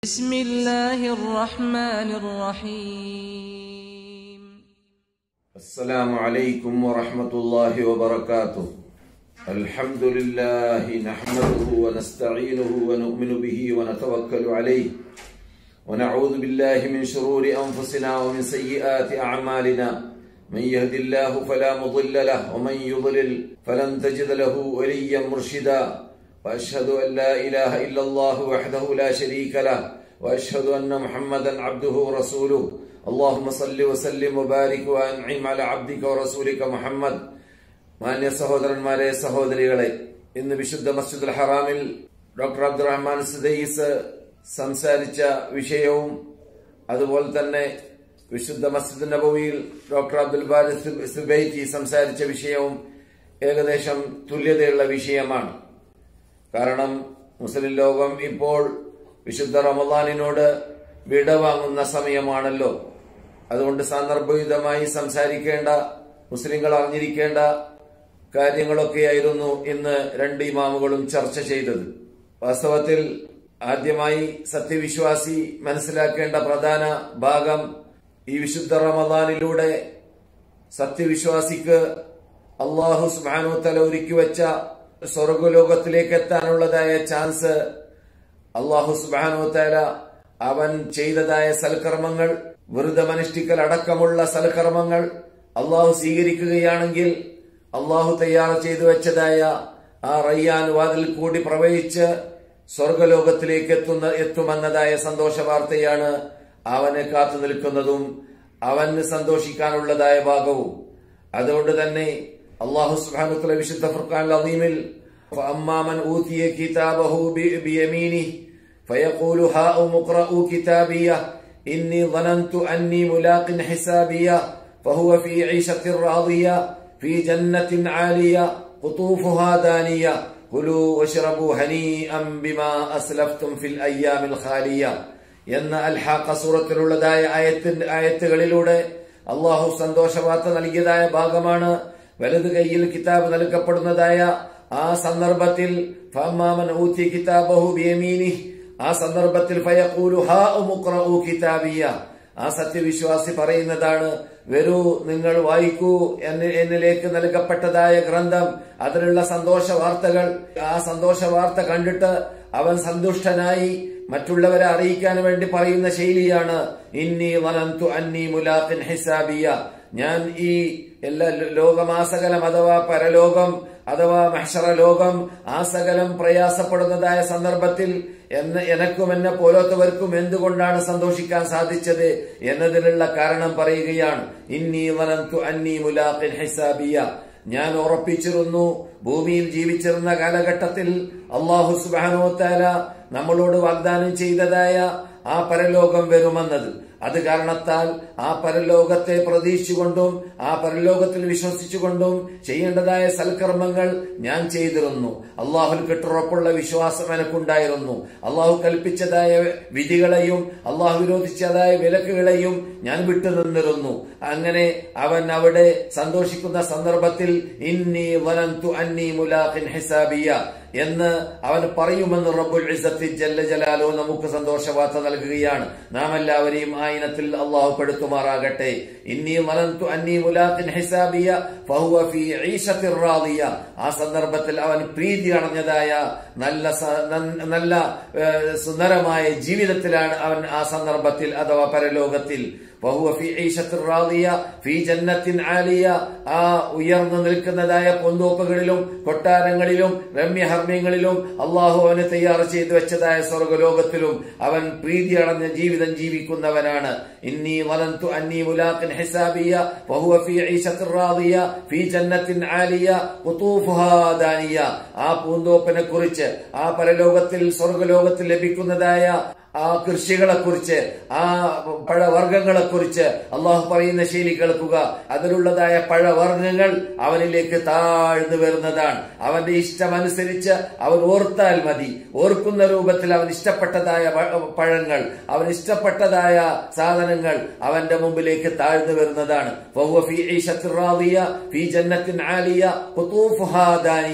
بسم الله الرحمن الرحيم السلام عليكم ورحمة الله وبركاته الحمد لله نحمده ونستعينه ونؤمن به ونتوكل عليه ونعوذ بالله من شرور أنفسنا ومن سيئات أعمالنا من يهد الله فلا مضل له ومن يضلل فلن تجد له وليا مرشدا وأشهد أن لا إله إلا الله وحده لا شريك له وأشهد أن محمدا عبده ورسوله اللهم صل وسلم وبارك وأنعم على عبدك ورسولك محمد മാന്യ സഹോദരന്മാരെ സഹോദരികളെ ഇന്ന് വിശുദ്ധ മസ്ജിദുൽ ഹറാമിൽ ഡോക്ടർ അബ്ദുറഹ്മാൻ സുദൈസ് സംസാരിച്ച വിഷയവും അതുപോലെ തന്നെ വിശുദ്ധ മസ്ജിദ് നബവിയിൽ ഡോക്ടർ അബ്ദുൽ ബാരി സുബൈറ്റി സംസാരിച്ച വിഷയവും ഏകദേശം തുല്യതയുള്ള വിഷയമാണ് കാരണം മുസ്ലിം ലോകം ഇപ്പോൾ വിശുദ്ധ റമദാനിനോട് വിട വാങ്ങുന്ന സമയമാണല്ലോ അതുകൊണ്ട് സാന്ദർഭോചിതമായി സംസാരിക്കേണ്ട മുസ്ലിങ്ങൾ അറിഞ്ഞിരിക്കേണ്ട കാര്യങ്ങളൊക്കെയായിരുന്നു ഇന്ന് രണ്ട് ഇമാമുകളും ചർച്ച ചെയ്തത് വാസ്തവത്തിൽ ആദ്യമായി സത്യവിശ്വാസി മനസ്സിലാക്കേണ്ട പ്രധാന ഭാഗം ഈ വിശുദ്ധ റമദാനിലൂടെ സത്യവിശ്വാസിക്ക് അള്ളാഹു സുബാനുത്തല ഒരുക്കി വെച്ച സ്വർഗലോകത്തിലേക്ക് എത്താനുള്ളതായ ചാൻസ് അള്ളാഹു സുബാനുത്തല അവൻ ചെയ്തതായ സൽക്കർമ്മങ്ങൾ വെറുതമനുഷ്ഠിക്കൽ അടക്കമുള്ള സൽക്കർമ്മങ്ങൾ അള്ളാഹു സ്വീകരിക്കുകയാണെങ്കിൽ അള്ളാഹു തയ്യാർ ചെയ്തു വെച്ചതായ ആ റയ്യാൻ വാതിൽ കൂടി പ്രവഹിച്ച് സ്വർഗലോകത്തിലേക്ക് എത്തുന്ന എത്തുമെന്നതായ സന്തോഷ വാർത്തയാണ് അവനെ കാത്തു നിൽക്കുന്നതും അവന് സന്തോഷിക്കാനുള്ളതായ ഭാഗവും അതുകൊണ്ട് തന്നെ അള്ളാഹു സുബാനുത്തല വിശുദ്ധ ഫുർഖാൻ അലീമിൽ فأما من أوتي كتابه بيمينه فيقول هاؤم اقرءوا كتابيه إني ظننت أني ملاق حسابيه فهو في عيشة راضية في جنة عالية قطوفها دانية كلوا واشربوا هنيئا بما أسلفتم في الأيام الخالية എന്ന അൽഹാഖ സൂറത്തിലുള്ളതായ ആയത്തിന്റെ ആയത്തുകളിലൂടെ അള്ളാഹു സന്തോഷവാർത്ത നൽകിയതായ ഭാഗമാണ് വലത് കൈയിൽ കിതാബ് നൽകപ്പെടുന്നതായ ആ സന്ദർഭത്തിൽ ഫമാമൻ ഊത്തി കിതാബഹു ബിയമീനി ആ സന്ദർഭത്തിൽ ഫയഖൂലു ഹാ ഉമുഖ്റഉ കിതാബിയ ആ സത്യവിശ്വാസി പറയുന്നതാണ് വരൂ നിങ്ങൾ വായിക്കൂ എന്നിലേക്ക് നൽകപ്പെട്ടതായ ഗ്രന്ഥം അതിലുള്ള സന്തോഷ വാർത്തകൾ ആ സന്തോഷ വാർത്ത കണ്ടിട്ട് അവൻ സന്തുഷ്ടനായി മറ്റുള്ളവരെ അറിയിക്കാൻ വേണ്ടി പറയുന്ന ശൈലിയാണ് ഇന്നി വനന്തു അന്നി മുലാഖിൻ ഹിസാബിയ ഞാൻ ഈ എല്ലാ ലോകമാസകലം അഥവാ പരലോകം അഥവാ മഹ്ഷറ ലോകം ആ സകലം പ്രയാസപ്പെടുന്നതായ സന്ദർഭത്തിൽ എന്ന് എനക്കും എന്നെ പോലത്തവർക്കും എന്തുകൊണ്ടാണ് സന്തോഷിക്കാൻ സാധിച്ചത് എന്നതിനുള്ള കാരണം പറയുകയാണ് ഇന്നി വനന്തു അന്നി മുലാഖിൻ ഹിസാബിയ ഞാൻ ഉറപ്പിച്ചിരുന്നു ഭൂമിയിൽ ജീവിച്ചിരുന്ന കാലഘട്ടത്തിൽ അള്ളാഹു സുബാനോത്താല നമ്മളോട് വാഗ്ദാനം ചെയ്തതായ ആ പരലോകം വരുമെന്നത് അത് കാരണത്താൽ ആ പരലോകത്തെ പ്രതീക്ഷിച്ചുകൊണ്ടും ആ പരലോകത്തിൽ വിശ്വസിച്ചുകൊണ്ടും ചെയ്യേണ്ടതായ സൽക്കർമ്മങ്ങൾ ഞാൻ ചെയ്തിരുന്നു അള്ളാഹുൽ കെട്ടുറപ്പുള്ള വിശ്വാസം എനക്കുണ്ടായിരുന്നു അള്ളാഹു കൽപ്പിച്ചതായ വിധികളെയും അള്ളാഹു വിരോധിച്ചതായ വിലക്കുകളെയും ഞാൻ വിട്ടുനിന്നിരുന്നു അങ്ങനെ അവൻ അവിടെ സന്തോഷിക്കുന്ന സന്ദർഭത്തിൽ ഇന്നി വനന്തു അന്നി മുലാഖിൻ ഹിസാബിയ എന്ന് അവൻ പറയുമെന്ന് റബ്ബുൽ ഇസത്തി ജല്ല ജലാലോ നമുക്ക് സന്തോഷവാർത്ത നൽകുകയാണ് നാം എല്ലാവരെയും ആ ഇനത്തിൽ അള്ളാഹു പെടുത്തുമാറാകട്ടെ ഇന്നി മലന്തു അന്നി മുലാത്തിൻ ഹിസാബിയ ഫഹുവ ഫീ ഈശത്തിർ റാദിയ ആ സന്ദർഭത്തിൽ അവൻ പ്രീതി അണഞ്ഞതായ നല്ല നല്ല സുന്ദരമായ ജീവിതത്തിലാണ് അവൻ ആ സന്ദർഭത്തിൽ അഥവാ പരലോകത്തിൽ وهو في عيشة راضية في جنة عالية ആ ഉയർന്നു നിൽക്കുന്നതായ പൊന്തോപ്പുകളിലും കൊട്ടാരങ്ങളിലും രമ്യഹർമ്മ്യങ്ങളിലും അള്ളാഹു അവന് തയ്യാർ ചെയ്തു വെച്ചതായ സ്വർഗലോകത്തിലും അവൻ പ്രീതി അടഞ്ഞ ജീവിതം ജീവിക്കുന്നവനാണ് ഇന്നി വലന്തു അന്നി മുലാഖിൻ ഹിസാബിയ വഹുവ ഫീ ഈശത്തിർ റാദിയ ഫീ ജന്നത്തിൻ ആലിയ ഖുതൂഫുഹാ ദാനിയ ആ പൂന്തോപ്പിനെ കുറിച്ച് ആ പരലോകത്തിൽ സ്വർഗലോകത്തിൽ ലഭിക്കുന്നതായ ആ കൃഷികളെ കുറിച്ച് ആ പഴവർഗ്ഗങ്ങളെ കുറിച്ച് അള്ളാഹു പറയുന്ന ശൈലി കേൾക്കുക അതിലുള്ളതായ പഴവർഗ്ഗങ്ങൾ അവനിലേക്ക് താഴ്ന്നു വരുന്നതാണ് അവന്റെ ഇഷ്ടമനുസരിച്ച് അവൻ ഓർത്താൽ മതി ഓർക്കുന്ന രൂപത്തിൽ അവൻ ഇഷ്ടപ്പെട്ടതായ പഴങ്ങൾ അവൻ ഇഷ്ടപ്പെട്ടതായ സാധനങ്ങൾ അവന്റെ മുമ്പിലേക്ക് താഴ്ന്നു വരുന്നതാണ്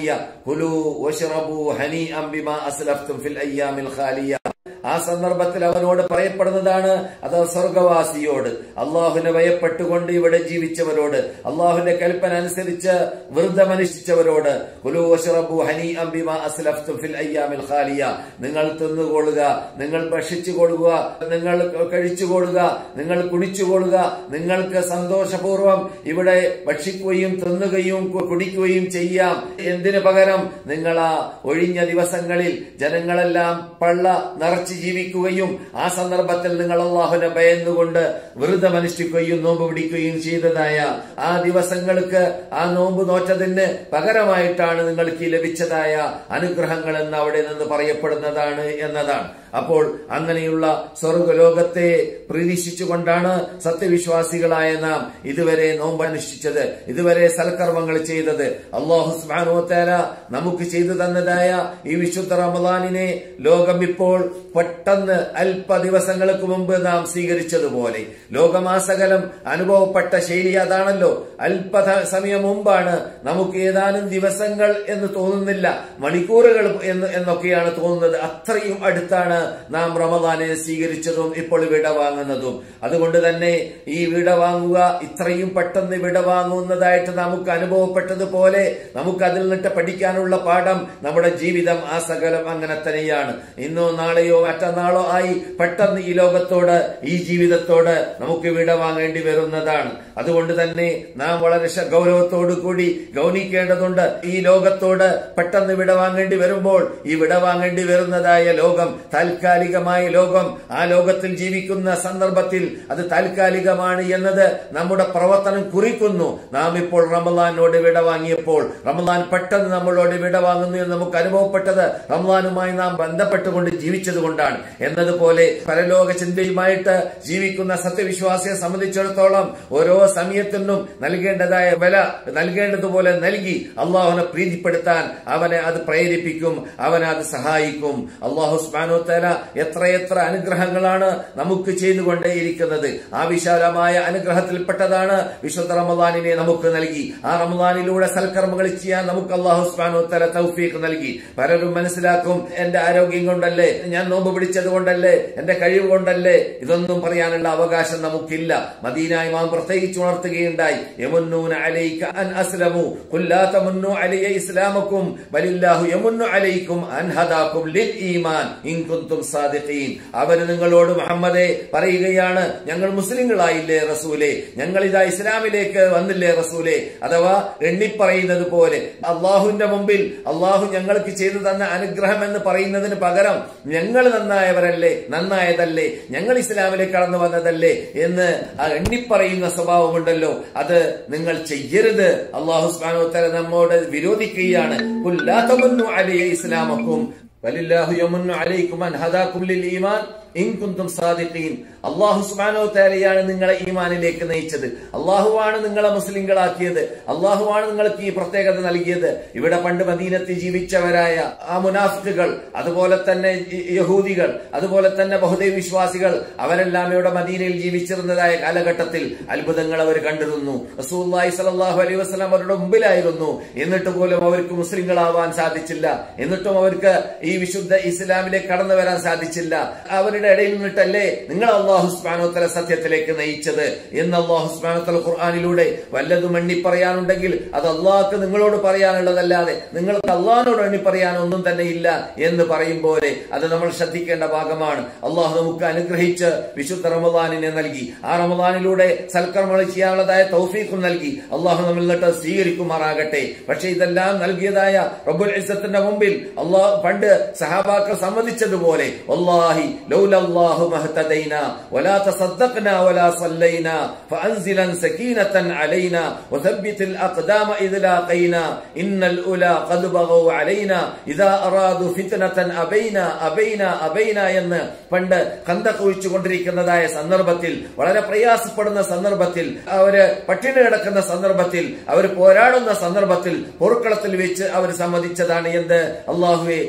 കുലു വഷ്റബു ഹനീഅം ബിമാ അസ്ലഫ്തും ഫിൽ അയ്യാമിൽ ഖാലിയ ആ സന്ദർഭത്തിൽ അവനോട് പറയപ്പെടുന്നതാണ് അത് സ്വർഗവാസിയോട് അള്ളാഹുവിനെ ഭയപ്പെട്ടുകൊണ്ട് ഇവിടെ ജീവിച്ചവരോട് അള്ളാഹുവിന്റെ കൽപ്പന അനുസരിച്ച് വൃദ്ധമനുഷ്ഠിച്ചവരോട് കുലു വഷ്റബു ഹനീഅം ബിമാ അസ്ലഫ്തും ഫിൽ അയ്യാമിൽ ഖാലിയ നിങ്ങൾ തിന്നുകൊള്ളുക നിങ്ങൾ ഭക്ഷിച്ചുകൊള്ളുക നിങ്ങൾ കഴിച്ചുകൊള്ളുക നിങ്ങൾ കുടിച്ചുകൊള്ളുക നിങ്ങൾക്ക് സന്തോഷപൂർവ്വം ഇവിടെ ഭക്ഷിക്കുകയും തിന്നുകയും കു- കുടിക്കുകയും ചെയ്യാം എന്തിനു പകരം നിങ്ങൾ ആ ഒഴിഞ്ഞ ദിവസങ്ങളിൽ ജനങ്ങളെല്ലാം പള്ള നിറച്ച് ജീവിക്കുകയും ആ സന്ദർഭത്തിൽ നിങ്ങൾ അള്ളാഹുനെ ഭയന്നുകൊണ്ട് വ്രതമനുഷ്ഠിക്കുകയും നോമ്പ് പിടിക്കുകയും ചെയ്തതായ ആ ദിവസങ്ങൾക്ക് ആ നോമ്പ് നോറ്റതിന് പകരമായിട്ടാണ് നിങ്ങൾക്ക് ഈ ലഭിച്ചതായ അനുഗ്രഹങ്ങൾ എന്ന് അവിടെ നിന്ന് പറയപ്പെടുന്നതാണ് എന്നതാണ് അപ്പോൾ അങ്ങനെയുള്ള സ്വർഗലോകത്തെ പ്രതീക്ഷിച്ചുകൊണ്ടാണ് സത്യവിശ്വാസികളായ നാം ഇതുവരെ നോമ്പ് അനുഷ്ഠിച്ചത് ഇതുവരെ സൽക്കർമ്മങ്ങൾ ചെയ്തത് അള്ളാഹു സുബാനുവത്തേല നമുക്ക് ചെയ്തു തന്നതായ ഈ വിശുദ്ധ റമദാനിനെ ലോകം ഇപ്പോൾ പെട്ടെന്ന് അല്പ ദിവസങ്ങൾക്ക് മുമ്പ് നാം സ്വീകരിച്ചതുപോലെ ലോകമാസകലം അനുഭവപ്പെട്ട ശൈലി അതാണല്ലോ അല്പ ത- സമയം മുമ്പാണ് നമുക്ക് ഏതാനും ദിവസങ്ങൾ എന്ന് തോന്നുന്നില്ല മണിക്കൂറുകൾ എന്ന് എന്നൊക്കെയാണ് തോന്നുന്നത് അത്രയും അടുത്താണ് നാം റമദാനെ സ്വീകരിച്ചതും ഇപ്പോൾ വിട വാങ്ങുന്നതും അതുകൊണ്ട് തന്നെ ഈ വിട വാങ്ങുക ഇത്രയും പെട്ടെന്ന് വിട വാങ്ങുന്നതായിട്ട് നമുക്ക് അനുഭവപ്പെട്ടതുപോലെ നമുക്ക് അതിൽ നിന്നിട്ട് പഠിക്കാനുള്ള പാഠം നമ്മുടെ ജീവിതം ആ സകലം അങ്ങനെ തന്നെയാണ് ഇന്നോ നാളെയോ മറ്റന്നാളോ ആയി പെട്ടെന്ന് ഈ ലോകത്തോട് ഈ ജീവിതത്തോട് നമുക്ക് വിട വാങ്ങേണ്ടി വരുന്നതാണ് അതുകൊണ്ട് തന്നെ നാം വളരെ ശ- ഗൗരവത്തോടു കൂടി ഗൗനിക്കേണ്ടതുണ്ട് ഈ ലോകത്തോട് പെട്ടെന്ന് വിട വാങ്ങേണ്ടി വരുമ്പോൾ ഈ വിട വാങ്ങേണ്ടി വരുന്നതായ ലോകം താൽക്കാലികമായ ലോകം ആ ലോകത്തിൽ ജീവിക്കുന്ന സന്ദർഭത്തിൽ അത് താൽക്കാലികമാണ് എന്നത് നമ്മുടെ പ്രവർത്തനം കുറിക്കുന്നു നാം ഇപ്പോൾ റമദാനോട് വിട വാങ്ങിയപ്പോൾ റമദാൻ പെട്ടെന്ന് നമ്മളോട് വിട വാങ്ങുന്നു എന്ന് നമുക്ക് അനുഭവപ്പെട്ടത് റമദാനുമായി നാം ബന്ധപ്പെട്ടുകൊണ്ട് ജീവിച്ചത് കൊണ്ടാണ് എന്നതുപോലെ പരലോക ചിന്തയുമായിട്ട് ജീവിക്കുന്ന സത്യവിശ്വാസിയെ സംബന്ധിച്ചിടത്തോളം ഓരോ സമയത്തിനും നൽകേണ്ടതായ വില നൽകേണ്ടതുപോലെ നൽകി അള്ളാഹുനെ പ്രീതിപ്പെടുത്താൻ അവനെ അത് പ്രേരിപ്പിക്കും അവനെ അത് സഹായിക്കും അള്ളാഹു സ്മാനോ തല എത്രയെത്ര അനുഗ്രഹങ്ങളാണ് നമുക്ക് ചെയ്തുകൊണ്ടേയിരിക്കുന്നത് ആ വിശാലമായ അനുഗ്രഹത്തിൽപ്പെട്ടതാണ് വിശുദ്ധ റമദാനിനെ നമുക്ക് നൽകി ആ റമദാനിലൂടെ സൽക്കർമ്മങ്ങൾ ചെയ്യാൻ നമുക്ക് അള്ളാഹു സ്മാനോ തല തൗഫീഖ് നൽകി പലരും മനസ്സിലാക്കും എന്റെ ആരോഗ്യം കൊണ്ടല്ലേ ഞാൻ നോമ്പ് പിടിച്ചത് കൊണ്ടല്ലേ എന്റെ കഴിവ് കൊണ്ടല്ലേ ഇതൊന്നും പറയാനുള്ള അവകാശം നമുക്കില്ല മദീന ഇമാം പ്രത്യേകിച്ച് ഉണർത്തുകയുണ്ടായി യമുന്നൂന അലൈക അൻ അസ്ലമു ഖുൽ ലാ തമുന്നു അലയ്യ ഇസ്ലാമക്കും ബലില്ലാഹു യമുന്നു അലൈക്കും അൻ ഹദാക്കും ലിൽ ഈമാൻ ഇൻ കുൻതും സാദിഖീൻ അവര് നിങ്ങളോട് മുഹമ്മദെ പറയുകയാണ് ഞങ്ങൾ മുസ്ലിങ്ങളായില്ലേ റസൂലെ ഞങ്ങൾ ഇതാ ഇസ്ലാമിലേക്ക് വന്നില്ലേ റസൂലെ അഥവാ എണ്ണിപ്പറയുന്നത് പോലെ അള്ളാഹുവിന്റെ മുമ്പിൽ അള്ളാഹു ഞങ്ങൾക്ക് ചെയ്തു തന്ന അനുഗ്രഹം എന്ന് പറയുന്നതിന് പകരം ഞങ്ങൾ നന്നായവരല്ലേ നന്നായതല്ലേ ഞങ്ങൾ ഇസ്ലാമിലേക്ക് കടന്നു വന്നതല്ലേ എന്ന് ആ എണ്ണിപ്പറയുന്ന സ്വഭാവമുണ്ടല്ലോ അത് നിങ്ങൾ ചെയ്യരുത് അള്ളാഹു സ്മാനോ തല നമ്മോട് വിരോധിക്കുകയാണ് "ഖുൽ ലാ തമന്നു അലയ്യ ഇസ്ലാമക്കും വലില്ലാഹു യമുന്നു അലൈക്കും അൻ ഹദാക്കും ലിൽ ഈമാൻ ഇൻ കുന്തും സാദിഖീൻ അള്ളാഹു സുബ്ഹാനഹു തആലയാണ് നിങ്ങളെ ഈമാനിലേക്ക് നയിച്ചത് അള്ളാഹുവാണ് നിങ്ങളെ മുസ്ലിങ്ങളാക്കിയത് അള്ളാഹുവാണ് നിങ്ങൾക്ക് ഈ പ്രത്യേകത നൽകിയത് ഇവിടെ പണ്ട് മദീനത്തിൽ ജീവിച്ചവരായ ആ മുനാഫിക്കുകൾ അതുപോലെ തന്നെ ഈ യഹൂദികൾ അതുപോലെ തന്നെ ബഹുദൈവ വിശ്വാസികൾ അവരെല്ലാം ഇവിടെ മദീനയിൽ ജീവിച്ചിരുന്നതായ കാലഘട്ടത്തിൽ അത്ഭുതങ്ങൾ അവർ കണ്ടിരുന്നു റസൂലുള്ളാഹി സ്വല്ലല്ലാഹു അലൈഹി വസല്ലം അവരുടെ മുമ്പിലായിരുന്നു എന്നിട്ട് പോലും അവർക്ക് മുസ്ലിങ്ങളാവാൻ സാധിച്ചില്ല എന്നിട്ടും അവർക്ക് ഈ വിശുദ്ധ ഇസ്ലാമിലേക്ക് കടന്നു വരാൻ സാധിച്ചില്ല അവരുടെ ഇടയിൽ നിന്നിട്ടല്ലേ നിങ്ങൾ അള്ളാഹു സ്മാനോത്തല സത്യത്തിലേക്ക് നയിച്ചത് എന്ന് അള്ളാഹു സ്മാനോത്തല ഖുർആാനിലൂടെ വല്ലതും എണ്ണി പറയാനുണ്ടെങ്കിൽ അത് അള്ളാഹ്ക്ക് നിങ്ങളോട് പറയാനുള്ളതല്ലാതെ നിങ്ങൾക്ക് അള്ളാഹിനോട് എണ്ണി പറയാൻ ഒന്നും തന്നെ ഇല്ല എന്ന് പറയും പോലെ അത് നമ്മൾ ശ്രദ്ധിക്കേണ്ട ഭാഗമാണ് അള്ളാഹു നമുക്ക് അനുഗ്രഹിച്ച് വിശുദ്ധ റമദാനിനെ നൽകി ആ റമദാനിലൂടെ സൽക്കർമ്മങ്ങൾ ചെയ്യാനുള്ളതായ തൗഫീഖും നൽകി അള്ളാഹു നമ്മൾ നിന്നിട്ട് സ്വീകരിക്കുമാറാകട്ടെ പക്ഷെ ഇതെല്ലാം നൽകിയതായ റബ്ബുൽ ഇസ്സത്തിന്റെ മുമ്പിൽ അള്ളാഹു പണ്ട് സഹാബാക്കൾ സമ്മതിച്ചതുപോലെ വല്ലാഹി ലൗലല്ലാഹു മഹ്തദൈന വലാ തസദ്ദഖ്നാ വലാ സല്ലൈനാ ഫഅൻസിലൻ സകീനതൻ അലൈനാ വസബ്ബിതിൽ അഖ്ദാമ ഇദ് ലാഖൈനാ ഇന്നൽ ഉലാ ഖദ് ബഗൗ അലൈനാ ഇദാ അറാദു ഫിത്നതൻ അബൈന അബൈന അബൈന എന്ന് പണ്ട് കന്തക്ക് ഒഴിച്ചുകൊണ്ടിരിക്കുന്നതായ സന്ദർഭത്തിൽ വളരെ പ്രയാസപ്പെടുന്ന സന്ദർഭത്തിൽ അവര് പട്ടിണി കിടക്കുന്ന സന്ദർഭത്തിൽ അവർ പോരാടുന്ന സന്ദർഭത്തിൽ പൊറുക്കളത്തിൽ വെച്ച് അവർ സമ്മതിച്ചതാണ് എന്ത് അള്ളാഹുവെ നീ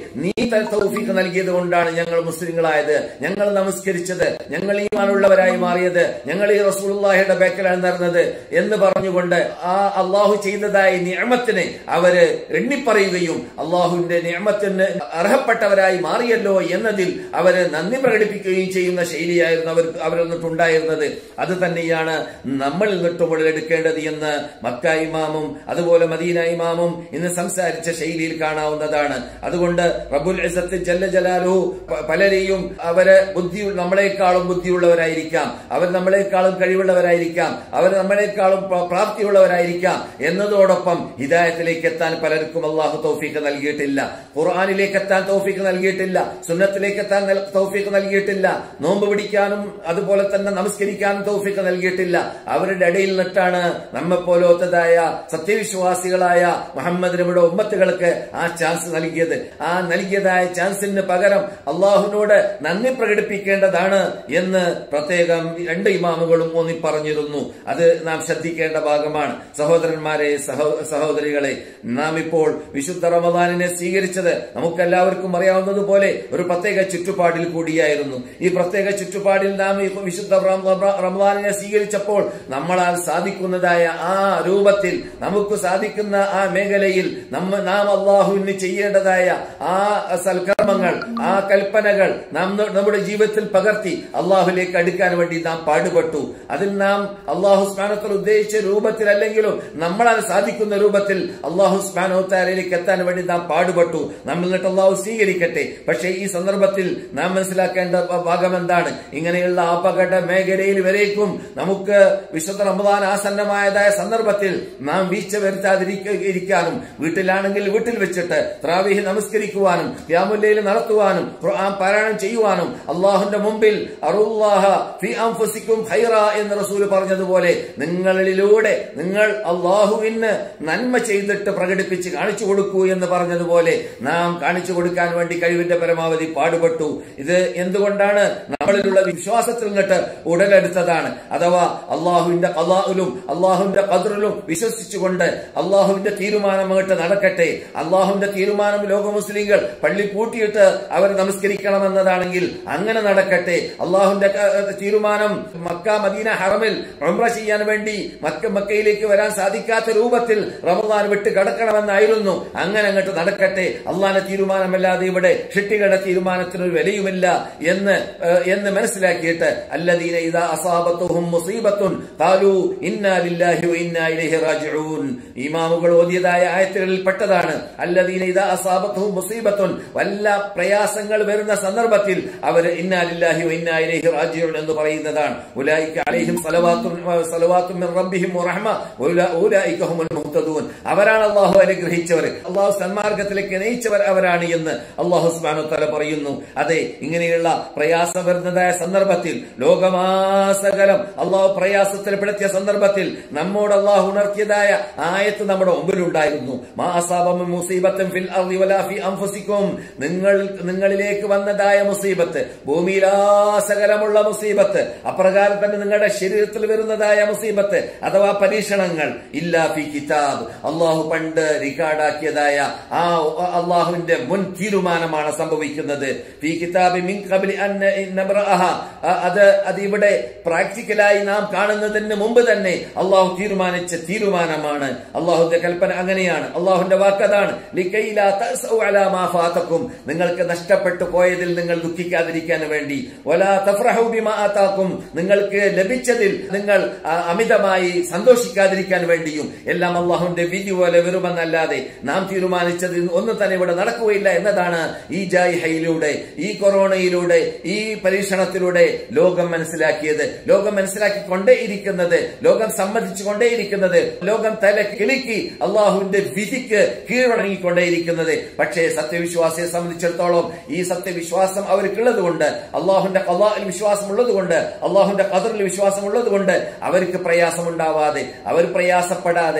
ഈ തൗഫീഖ് നൽകിയത് കൊണ്ടാണ് ഞങ്ങൾ മുസ്ലിങ്ങളായത് ഞങ്ങൾ നമസ്കരിച്ചത് ഞങ്ങൾ ഈമാനുള്ളവരായി മാറിയത് ഞങ്ങൾ ഈ റസൂലുള്ളാഹിയുടെ ബേക്കലാണ് നടന്നത് എന്ന് പറഞ്ഞുകൊണ്ട് ആ അള്ളാഹു ചെയ്തതായ നിയമത്തിനെ അവര് എണ്ണിപ്പറയുകയും അള്ളാഹുവിന്റെ നിയമത്തിന് അർഹപ്പെട്ടവരായി മാറിയല്ലോ എന്നതിൽ അവര് നന്ദി പ്രകടിപ്പിക്കുകയും ചെയ്യുന്ന ശൈലിയായിരുന്നു അവർ അവരിൽ നിന്നിട്ടുണ്ടായിരുന്നത് അത് തന്നെയാണ് നമ്മൾ നിന്നിട്ട് മുതലെടുക്കേണ്ടത് എന്ന് മക്ക ഇമാമും അതുപോലെ മദീന ഇമാമും ഇന്ന് സംസാരിച്ച ശൈലിയിൽ കാണാവുന്നതാണ് അതുകൊണ്ട് റബുൽ ഇസത്ത് ജല്ല ജലാലു പ- പലരെയും അവര് ബുദ്ധി നമ്മളെക്കാളും ബുദ്ധിയുള്ളവരായിരിക്കാം അവർ നമ്മളെക്കാളും കഴിവുള്ളവരായിരിക്കാം അവർ നമ്മളെക്കാളും പ്ര- പ്രാപ്തിയുള്ളവരായിരിക്കാം എന്നതോടൊപ്പം ഹിദായത്തിലേക്ക് എത്താൻ പലർക്കും അള്ളാഹു തൗഫീഖ് നൽകിയിട്ടില്ല ഖുർആാനിലേക്ക് എത്താൻ തൗഫീഖ് നൽകിയിട്ടില്ല സുന്നത്തിലേക്ക് എത്താൻ നൽ- തൗഫീഖ് നൽകിയിട്ടില്ല നോമ്പ് പിടിക്കാനും അതുപോലെ തന്നെ നമസ്കരിക്കാനും തൗഫീഖ് നൽകിയിട്ടില്ല അവരുടെ ഇടയിൽ നിന്നിട്ടാണ് നമ്മെ പോലത്തതായ സത്യവിശ്വാസികളായ മുഹമ്മദ് നബിയുടെ ഉമ്മത്തുകൾക്ക് ആ ചാൻസ് നൽകിയത് ആ നൽകിയതായ ചാൻസിന് പകരം അള്ളാഹുവിനോട് നന്ദി പ്രകടിപ്പിക്കേണ്ടതാണ് എന്ന് പ്രത്യേകം രണ്ട് ഇമാമുകളും ഊന്നി പറഞ്ഞിരുന്നു അത് നാം ശ്രദ്ധിക്കേണ്ട ഭാഗമാണ് സഹോദരന്മാരെ സഹോ- സഹോദരികളെ നാം ഇപ്പോൾ വിശുദ്ധ റമദാനിനെ സ്വീകരിച്ചത് നമുക്കെല്ലാവർക്കും അറിയാവുന്നതുപോലെ ഒരു പ്രത്യേക ചുറ്റുപാടിൽ കൂടിയായിരുന്നു ഈ പ്രത്യേക ചുറ്റുപാടിൽ നാം ഈ വിശുദ്ധ റമ- റമദാനിനെ സ്വീകരിച്ചപ്പോൾ നമ്മളാൽ സാധിക്കുന്നതായ ആ രൂപത്തിൽ നമുക്ക് സാധിക്കുന്ന ആ മേഖലയിൽ നമ്മ നാം അള്ളാഹുവിന് ചെയ്യേണ്ടതായ ആ സൽക്കർമ്മങ്ങൾ ആ കൽപ്പനകൾ നാം ന- നമ്മുടെ ജീവിതത്തിൽ പകർത്തി അള്ളാഹുലേക്ക് അടുക്കാൻ വേണ്ടി നാം പാടുപെട്ടു അതിൽ നാം അള്ളാഹു സ്മാനത്തിൽ ഉദ്ദേശിച്ച രൂപത്തിലല്ലെങ്കിലും നമ്മളാൽ സാധിക്കുന്ന രൂപത്തിൽ അള്ളാഹു സ്മാനോത്താരയിലേക്ക് എത്താൻ വേണ്ടി നാം പാടുപെട്ടു നമ്മൾ എന്നിട്ട് അള്ളാഹു സ്വീകരിക്കട്ടെ പക്ഷേ ഈ സന്ദർഭത്തിൽ നാം മനസ്സിലാക്കേണ്ട ഭ- ഭാഗം എന്താണ് ഇങ്ങനെയുള്ള അപകട മേഖലയിൽ വരേക്കും നമുക്ക് വിശുദ്ധ റമദാൻ ആസന്നമായതായ സന്ദർഭത്തിൽ നാം വീഴ്ച വരുത്താതിരിക്കാനും വീട്ടിലാണെങ്കിൽ വീട്ടിൽ വെച്ചിട്ട് ത്രാവിഹി നമസ്കരിക്കുവാനും യാമുല്ലയിൽ നടത്തുവാനും ഖുർആൻ പാരായണം ചെയ്യുവാനും അള്ളാഹുന്റെ മുമ്പിൽ അറുല്ലാഹ ഫി അൻഫുസിക്കും ഖൈറ എന്ന് റസൂൽ പറഞ്ഞതുപോലെ നിങ്ങളിലൂടെ നിങ്ങൾ അള്ളാഹുവിന് നന്മ ചെയ്തിട്ട് പ്രകടിപ്പിച്ച് കാണിച്ചു കൊടുക്കൂ എന്ന് പറഞ്ഞതുപോലെ നാം കാണിച്ചു കൊടുക്കാൻ വേണ്ടി കഴിവിന്റെ പരമാവധി പാടുപെട്ടു ഇത് എന്തുകൊണ്ടാണ് നമ്മളിലുള്ള വിശ്വാസത്തിൽ നിന്നിട്ട് ഉടലെടുത്തതാണ് അഥവാ അള്ളാഹുവിന്റെ കലാവിലും അള്ളാഹുവിന്റെ കതിറിലും വിശ്വസിച്ചുകൊണ്ട് അള്ളാഹുവിന്റെ തീരുമാനം അങ്ങോട്ട് നടക്കട്ടെ അള്ളാഹുവിന്റെ തീരുമാനം ലോക മുസ്ലിങ്ങൾ പള്ളി പൂട്ടിയിട്ട് അവർ നമസ്കരിക്കണമെന്നതാണെങ്കിൽ അങ്ങനെ നടക്കട്ടെ അള്ളാഹുവിന്റെ ക- തീരുമാനം മക്ക മദീന ഹറമിൽ ഉംറ ചെയ്യാൻ വേണ്ടി മക്ക മക്കയിലേക്ക് വരാൻ സാധിക്കാത്ത രൂപത്തിൽ റമദാൻ വിട്ട് കടക്കണമെന്നായിരുന്നു അങ്ങനെ അങ്ങോട്ട് നടക്കട്ടെ അള്ളാഹിന്റെ തീരുമാനമല്ലാതെ ഇവിടെ ഷിട്ടികളുടെ തീരുമാനത്തിന് ഒരു വിലയുമില്ല എന്ന് ഏഹ്, എന്ന് മനസ്സിലാക്കിയിട്ട് അല്ലദീന ഇദാ അസാബത്തുഹും മുസീബത്തുൻ ഖാലു ഇന്നാ ലില്ലാഹി വ ഇന്നാ ഇലൈഹി റാജിഊൻ ഇമാമുകൾ ഓതിയതായ ആയത്തുകളിൽ പെട്ടതാണ് അല്ലദീന ഇദാ അസാബത്തുഹും മുസീബത്തുൻ വല്ല പ്രയാസങ്ങൾ വരുന്ന സന്ദർഭത്തിൽ അവർ ഇന്നാ ലില്ലാഹി വ ഇന്നാ ഇലൈഹി റാജിഊൻ എന്ന് പറയുന്നതാണ് ഉലൈക അലൈഹിം സലവാത്തുൻ സലവാത്തും മിൻ റബ്ബിഹിം വറഹ്മ ഉല- ഉലൈക ഹുമുൽ മുഹ്തദൂൻ അവരാണ് അള്ളാഹു അനുഗ്രഹിച്ചവർ അള്ളാഹു സന്മാർഗത്തിലേക്ക് നയിച്ചവർ അവരാണ് എന്ന് അള്ളാഹു സുബ്ഹാനഹു തആല പറയുന്നു അതെ ഇങ്ങനെയുള്ള പ്രയാസം വരുന്നതായ സന്ദർഭത്തിൽ ലോകമാസകലം അള്ളാഹു പ്രയാസത്തിൽപ്പെടുത്തിയ സന്ദർഭത്തിൽ നമ്മോട് അള്ളാഹു ഉണർത്തിയതായ ആയത്ത് നമ്മുടെ മുമ്പിലുണ്ടായിരുന്നു മാ അസാബ മിൻ മുസീബത്തിൻ ഫിൽ അർളി വലാ ഫി അൻഫുസിക്കും നിങ്ങൾ നിങ്ങളിലേക്ക് വന്നതായ മുസീബത്ത് ഭൂമിയിലാസകലമുള്ള മുസീബത്ത് അപ്രകാരം തന്നെ നിങ്ങളുടെ ശരീരത്തിൽ വരുന്നതായ മുസീബത്ത് അഥവാ പരീക്ഷണങ്ങൾ ഇല്ലാ ഫി കിതാബ് അള്ളാഹു പണ്ട് റിക്കാർഡാക്കിയതായ ആ അള്ളാഹുവിന്റെ മുൻ തീരുമാനമാണ് സംഭവിക്കുന്നത് ഫി കിതാബി മിൻ ഖബ്ലി അൻ നബ്റഅഹ അ- അത് അത് ഇവിടെ പ്രാക്ടിക്കലായി നാം കാണുന്നതിന് മുമ്പ് തന്നെ അള്ളാഹു തീരുമാനിച്ച തീരുമാനമാണ് അള്ളാഹുന്റെ കൽപ്പന അങ്ങനെയാണ് അള്ളാഹുന്റെ വാക്കതാണ് ലിക്കൈലാ തഅസഉ അലാ മാ ഫാതക്കും നിങ്ങൾക്ക് നഷ്ടപ്പെട്ടു പോയതിൽ നിങ്ങൾ ദുഃഖിക്കാതിരിക്കാൻ വേണ്ടി വലാ തഫ്റഹു ബിമാ ആതാക്കും നിങ്ങൾക്ക് ലഭിച്ചതിൽ നിങ്ങൾ ആ, അമിതമായി സന്തോഷിക്കാതിരിക്കാൻ വേണ്ടിയും എല്ലാം അള്ളാഹുവിന്റെ വിധി പോലെ വരുമെന്നല്ലാതെ നാം തീരുമാനിച്ചത് ഒന്നും തന്നെ ഇവിടെ നടക്കുകയില്ല എന്നതാണ് ഈ ജായിഹയിലൂടെ ഈ കൊറോണയിലൂടെ ഈ പരീക്ഷണത്തിലൂടെ ലോകം മനസ്സിലാക്കിയത് ലോകം മനസ്സിലാക്കിക്കൊണ്ടേയിരിക്കുന്നത് ലോകം സമ്മതിച്ചുകൊണ്ടേയിരിക്കുന്നത് ലോകം തല കിളുക്കി അള്ളാഹുവിന്റെ വിധിക്ക് കീഴടങ്ങിക്കൊണ്ടേയിരിക്കുന്നത് പക്ഷേ സത്യവിശ്വാസിയെ സംബന്ധിച്ചിടത്തോളം ഈ സത്യവിശ്വാസം അവർക്കുള്ളത് കൊണ്ട് അള്ളാഹുന്റെ കലാൽ വിശ്വാസം ഉള്ളതുകൊണ്ട് അള്ളാഹുന്റെ കദറിൽ വിശ്വാസം ഉള്ളതുകൊണ്ട് അവർക്ക് പ്രയാസമുണ്ടാവാതെ അവർ പ്രയാസപ്പെടാതെ അള്ളാഹു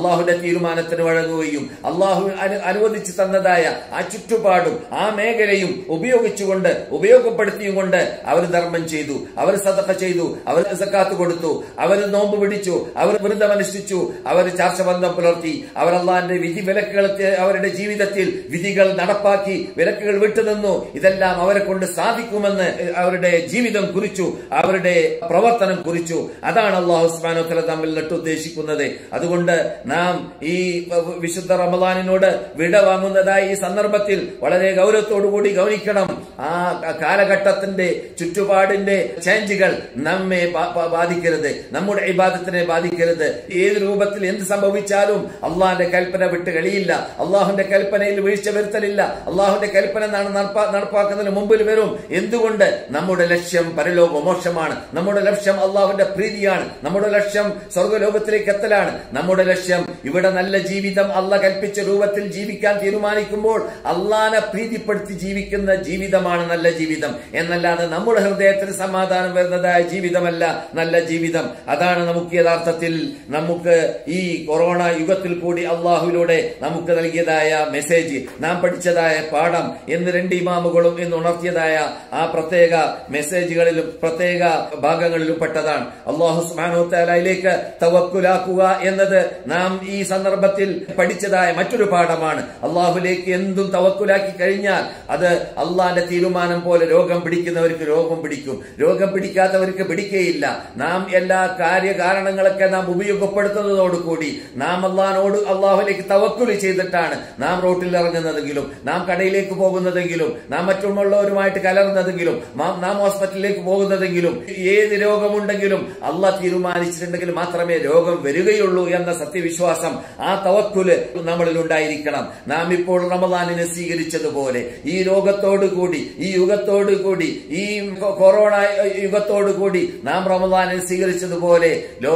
അള്ളാഹുന്റെ തീരുമാനത്തിന് വഴങ്ങുകയും അള്ളാഹു അനു- അനുവദിച്ചു തന്നതായ ആ ചുറ്റുപാടും ആ മേഖലയും ഉപയോഗിച്ചുകൊണ്ട് ഉപയോഗപ്പെടുത്തിയും കൊണ്ട് അവർ ധർമ്മം ചെയ്തു അവർ സതക്ക ചെയ്തു അവർ സക്കാത്ത് കൊടുത്തു അവർ നോമ്പ് പിടിച്ചു അവർ വ്രതമനുഷ്ഠിച്ചു അവർ ചാർച്ചബന്ധം പുലർത്തി അവർ അള്ളാഹിന്റെ വിധി വിലക്കുകൾ അവരുടെ ജീവിതത്തിൽ വിധികൾ നടപ്പാക്കി വിലക്കുകൾ വിട്ടുനിന്നു ഇതെല്ലാം അവരെ കൊണ്ട് സാധിക്കുമെന്ന് അവരുടെ ജീവിതം കുറിച്ചു അവരുടെ പ്രവർത്തനം കുറിച്ചു അതാണ് അള്ളാഹു സുബാനോത്തല തമ്മിൽ നട്ടുദ്ദേശിക്കുന്നത് അതുകൊണ്ട് നാം ഈ വിശുദ്ധ റമദാനിനോട് വിട വാങ്ങുന്നതായി ഈ സന്ദർഭത്തിൽ വളരെ ഗൗരവത്തോടുകൂടി ഗൗനിക്കണം ആ കാലഘട്ടത്തിന്റെ ചുറ്റുപാടിന്റെ ചേഞ്ചുകൾ നമ്മെ ബാ- ബാ- ബാധിക്കരുത് നമ്മുടെ ഇബാദത്തിനെ ബാധിക്കരുത് ഏത് രൂപത്തിൽ എന്ത് സംഭവിച്ചാലും അള്ളാഹിന്റെ കൽപ്പന വിട്ട് കഴിയില്ല അള്ളാഹുന്റെ കൽപ്പനയിൽ വീഴ്ച വരുത്തലില്ല അള്ളാഹുന്റെ കൽപ്പന നാം നടപ്പാ- നടപ്പാക്കുന്നതിന് മുമ്പിൽ വരും എന്തുകൊണ്ട് നമ്മുടെ ലക്ഷ്യം പരലോക മോക്ഷമാണ് നമ്മുടെ ലക്ഷ്യം അള്ളാഹുവിന്റെ പ്രീതിയാണ് നമ്മുടെ ലക്ഷ്യം സ്വർഗലോകത്തിലേക്ക് എത്തലാണ് നമ്മുടെ ലക്ഷ്യം ഇവിടെ നല്ല ജീവിതം അല്ല കൽപ്പിച്ച രൂപത്തിൽ ജീവിക്കാൻ തീരുമാനിക്കുമ്പോൾ അള്ളാനെ പ്രീതിപ്പെടുത്തി ജീവിക്കുന്ന ജീവിതമാണ് നല്ല ജീവിതം എന്നല്ലാതെ നമ്മുടെ ഹൃദയത്തിന് സമാധാനം വരുന്നതായ ജീവിതമല്ല നല്ല ജീവിതം അതാണ് നമുക്ക് യഥാർത്ഥത്തിൽ നമുക്ക് ഈ കൊറോണ യുഗത്തിൽ കൂടി അള്ളാഹുവിലൂടെ നമുക്ക് നൽകിയതായ മെസ്സേജ് നാം പഠിച്ചതായ പാഠം എന്ന് രണ്ട് ഇമാമുകളും എന്ന് ഉണർത്തിയതായ ആ പ്രത്യേക മെസ്സേജുകളിലും പ്രത്യേക ഭാഗങ്ങളിലും പെട്ടതാണ് അള്ളാഹു സുബാനോത്തലയിലേക്ക് തവക്കുലാക്കുക എന്നത് നാം ഈ സന്ദർഭത്തിൽ പഠിച്ചതായ മറ്റൊരു പാഠമാണ് അള്ളാഹുലേക്ക് എന്തും തവക്കുലാക്കി കഴിഞ്ഞാൽ അത് അള്ളാന്റെ തീരുമാനം പോലെ രോഗം പിടിക്കുന്നവർക്ക് രോഗം പിടിക്കും രോഗം പിടിക്കാത്തവർക്ക് പിടിക്കുകയില്ല നാം എല്ലാ കാര്യകാരണങ്ങളൊക്കെ നാം ഉപയോഗപ്പെടുത്തുന്നതോടുകൂടി നാം അള്ളഹാനോട് അള്ളാഹുലേക്ക് തവക്കുല് ചെയ്തിട്ടാണ് നാം റോട്ടിൽ ഇറങ്ങുന്നതെങ്കിലും നാം കടയിലേക്ക് പോകുന്നതെങ്കിലും നാം മറ്റുള്ളവരുമായിട്ട് കലർന്നതെങ്കിലും മാ- നാം ഹോസ്പിറ്റലിലേക്ക് പോകുന്നതെങ്കിലും ഏത് രോഗമുണ്ടെങ്കിലും അള്ളാഹ് തീരുമാനിച്ചിട്ടുണ്ടെങ്കിൽ മാത്രമേ രോഗം വരികയുള്ളൂ എന്ന സത്യവിശ്വാസം ആ തവക്കുല് നമ്മളിൽ ഉണ്ടായിരിക്കണം നാം ഇപ്പോൾ റമദാനിനെ സ്വീകരിച്ചതുപോലെ ഈ രോഗത്തോടു കൂടി ഈ യുഗത്തോടു കൂടി ഈ കൊറോണ യുഗത്തോടു കൂടി നാം റമദാനിനെ സ്വീകരിച്ചതുപോലെ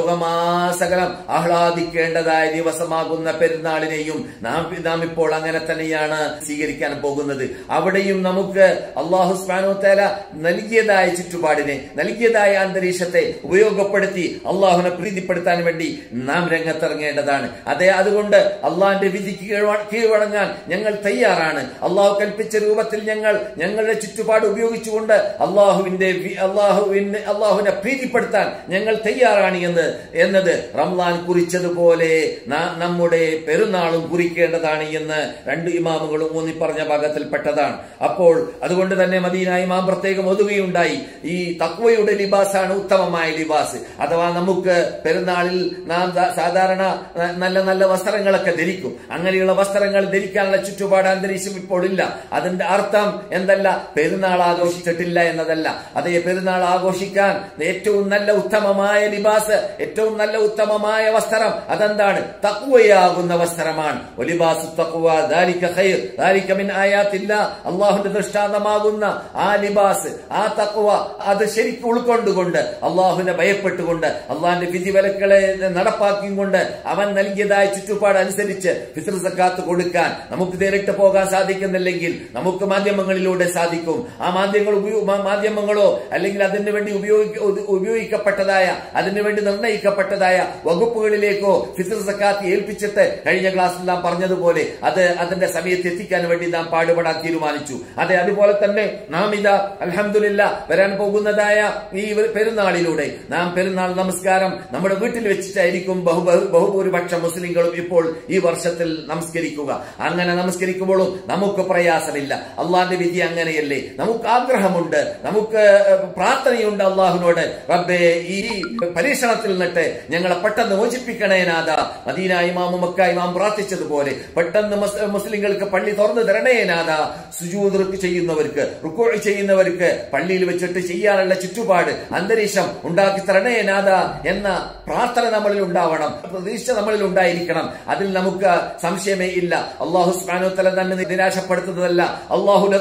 ലോകമാസകലം ആഹ്ലാദിക്കേണ്ടതായ ദിവസമാകുന്ന പെരുന്നാളിനെയും നാം നാം ഇപ്പോൾ അങ്ങനെ തന്നെയാണ് സ്വീകരിക്കാൻ പോകുന്നത് അവിടെയും നമുക്ക് അള്ളാഹു സ്മാനോത്തേല നൽകിയതായ ചുറ്റുപാടിനെ നൽകിയതായ അന്തരീക്ഷത്തെ ഉപയോഗപ്പെടുത്തി അള്ളാഹുനെ പ്രീതിപ്പെടുത്താൻ വേണ്ടി നാം രംഗത്തിറങ്ങേണ്ടതാണ് അതെ അതുകൊണ്ട് അള്ളാഹിന്റെ വിധിക്ക് കീഴ്വ- കീഴ്വഴങ്ങാൻ ഞങ്ങൾ തയ്യാറാണ് അള്ളാഹു കൽപ്പിച്ച രൂപത്തിൽ ഞങ്ങൾ ഞങ്ങളുടെ ചുറ്റുപാട് ഉപയോഗിച്ചുകൊണ്ട് അള്ളാഹുവിന്റെ വി- അള്ളാഹുവിന്റെ അള്ളാഹുവിനെ പ്രീതിപ്പെടുത്താൻ ഞങ്ങൾ തയ്യാറാണ് എന്ന് എന്നത് റംലാൻ കുറിച്ചതുപോലെ നാ- നമ്മുടെ പെരുന്നാളും കുറിക്കേണ്ടതാണ് എന്ന് രണ്ട് ഇമാമുകളും ഊന്നി പറഞ്ഞ ഭാഗത്തിൽപ്പെട്ടതാണ് അപ്പോൾ അതുകൊണ്ട് തന്നെ മദീന ഇമാം പ്രത്യേകം ഒതുകയുണ്ടായി ഈ തക്വയുടെ ലിബാസാണ് ഉത്തമമായ ലിബാസ് അഥവാ നമുക്ക് പെരുന്നാളിൽ നാം ദാ- സാധാരണ ന- നല്ല നല്ല വസ്ത്രങ്ങളൊക്കെ ധരിക്കും അങ്ങനെയുള്ള വസ്ത്രങ്ങൾ ധരിക്കാനുള്ള ചുറ്റുപാട് അന്തരീക്ഷം ഇപ്പോൾ ഇല്ല അതിന്റെ അർത്ഥം എന്തല്ല പെരുന്നാൾ ആഘോഷിച്ചിട്ടില്ല എന്നതല്ല അതേ പെരുന്നാൾ ആഘോഷിക്കാൻ ഏറ്റവും നല്ല ഉത്തമമായ ലിബാസ് ഏറ്റവും നല്ല ഉത്തമമായ വസ്ത്രം അതെന്താണ് തക്വയാകുന്ന വസ്ത്രമാണ് ഒലിബാസ് തക്വ ദാലിക ഖൈർ ദാലിക മിൻ ആയാത്തില്ല അള്ളാഹുന്റെ ദൃഷ്ടാന്തമാകുന്ന ആ ലിബാസ് ആ തക്വ അത് ശരിക്കും ഉൾക്കൊണ്ടുകൊണ്ട് അള്ളാഹുവിനെ ഭയപ്പെട്ടുകൊണ്ട് അള്ളാഹിന്റെ വിധി വിലക്കളെ നടപ്പാക്കിയും കൊണ്ട് അവൻ നൽകിയതായ ചുറ്റുപാട് അനുസരിച്ച് ഫിത്ർ സക്കാത്ത് കൊടുക്കാൻ നമുക്ക് നേരിട്ട് പോകാൻ സാധിക്കുന്നില്ലെങ്കിൽ നമുക്ക് മാധ്യമങ്ങളിലൂടെ സാധിക്കും ആ മാധ്യമങ്ങൾ ഉപയോ- മാ- മാധ്യമങ്ങളോ അല്ലെങ്കിൽ അതിനു വേണ്ടി ഉപയോഗിക്ക ഉ- ഉപയോഗിക്കപ്പെട്ടതായ അതിനു വേണ്ടി നിർണയിക്കപ്പെട്ടതായ വകുപ്പുകളിലേക്കോ ഫിത്ർ സക്കാത്ത് ഏൽപ്പിച്ചിട്ട് കഴിഞ്ഞ ക്ലാസ്സിൽ നാം പറഞ്ഞതുപോലെ അത് അതിന്റെ സമയത്ത് എത്തിക്കാൻ വേണ്ടി നാം പാടുപെടാൻ തീരുമാനിച്ചു അതെ അതുപോലെ തന്നെ നാം ഇതാ അൽഹംദുലില്ല വരാൻ പോകുന്നതായ ഈ പെരുന്നാളിലൂടെ നാം പെരുന്നാൾ നമസ്കാരം നമ്മുടെ വീട്ടിൽ വെച്ചിട്ടായിരിക്കും ബഹു ബഹു- ബഹുഭൂരിപക്ഷം മുസ്ലിങ്ങളും ഇപ്പോൾ ഈ വർഷത്തിൽ നമസ്കരിക്കുക അങ്ങനെ നമസ്കരിക്കുമ്പോഴും നമുക്ക് പ്രയാസമില്ല അള്ളാന്റെ വിധി അങ്ങനെയല്ലേ നമുക്ക് ആഗ്രഹമുണ്ട് നമുക്ക് ഏഹ്, പ്രാർത്ഥനയുണ്ട് അള്ളാഹുവിനോട് റബ്ബേ ഈ പരീക്ഷണത്തിൽ നിന്നിട്ട് ഞങ്ങളെ പെട്ടെന്ന് മോചിപ്പിക്കണേ നാഥ മദീന ഇമാമും മക്ക ഇമാം പ്രാർത്ഥിച്ചതുപോലെ പെട്ടെന്ന് മുസ്- മുസ്ലിങ്ങൾക്ക് പള്ളി തുറന്നു തരണേ നാഥ സുജൂദ് ചെയ്യുന്നവർക്ക് റുക്കോ ചെയ്യുന്നവർക്ക് പള്ളിയിൽ വെച്ചിട്ട് ചെയ്യാനുള്ള ചുറ്റുപാട് അന്തരീക്ഷം ഉണ്ടാക്കി തരണേ നാഥ എന്ന പ്രാർത്ഥന നമ്മളിൽ ഉണ്ടാവണം പ്രതീക്ഷ നമ്മളിൽ ഉണ്ടായിരിക്കണം അതിൽ നമുക്ക് സംശയമേ ഇല്ല അള്ളാഹു സുബ്ഹാനഹു വ തആല നമ്മെ നിരാശപ്പെടുത്തുന്നതല്ല അള്ളാഹു ലത്തീഫും ബി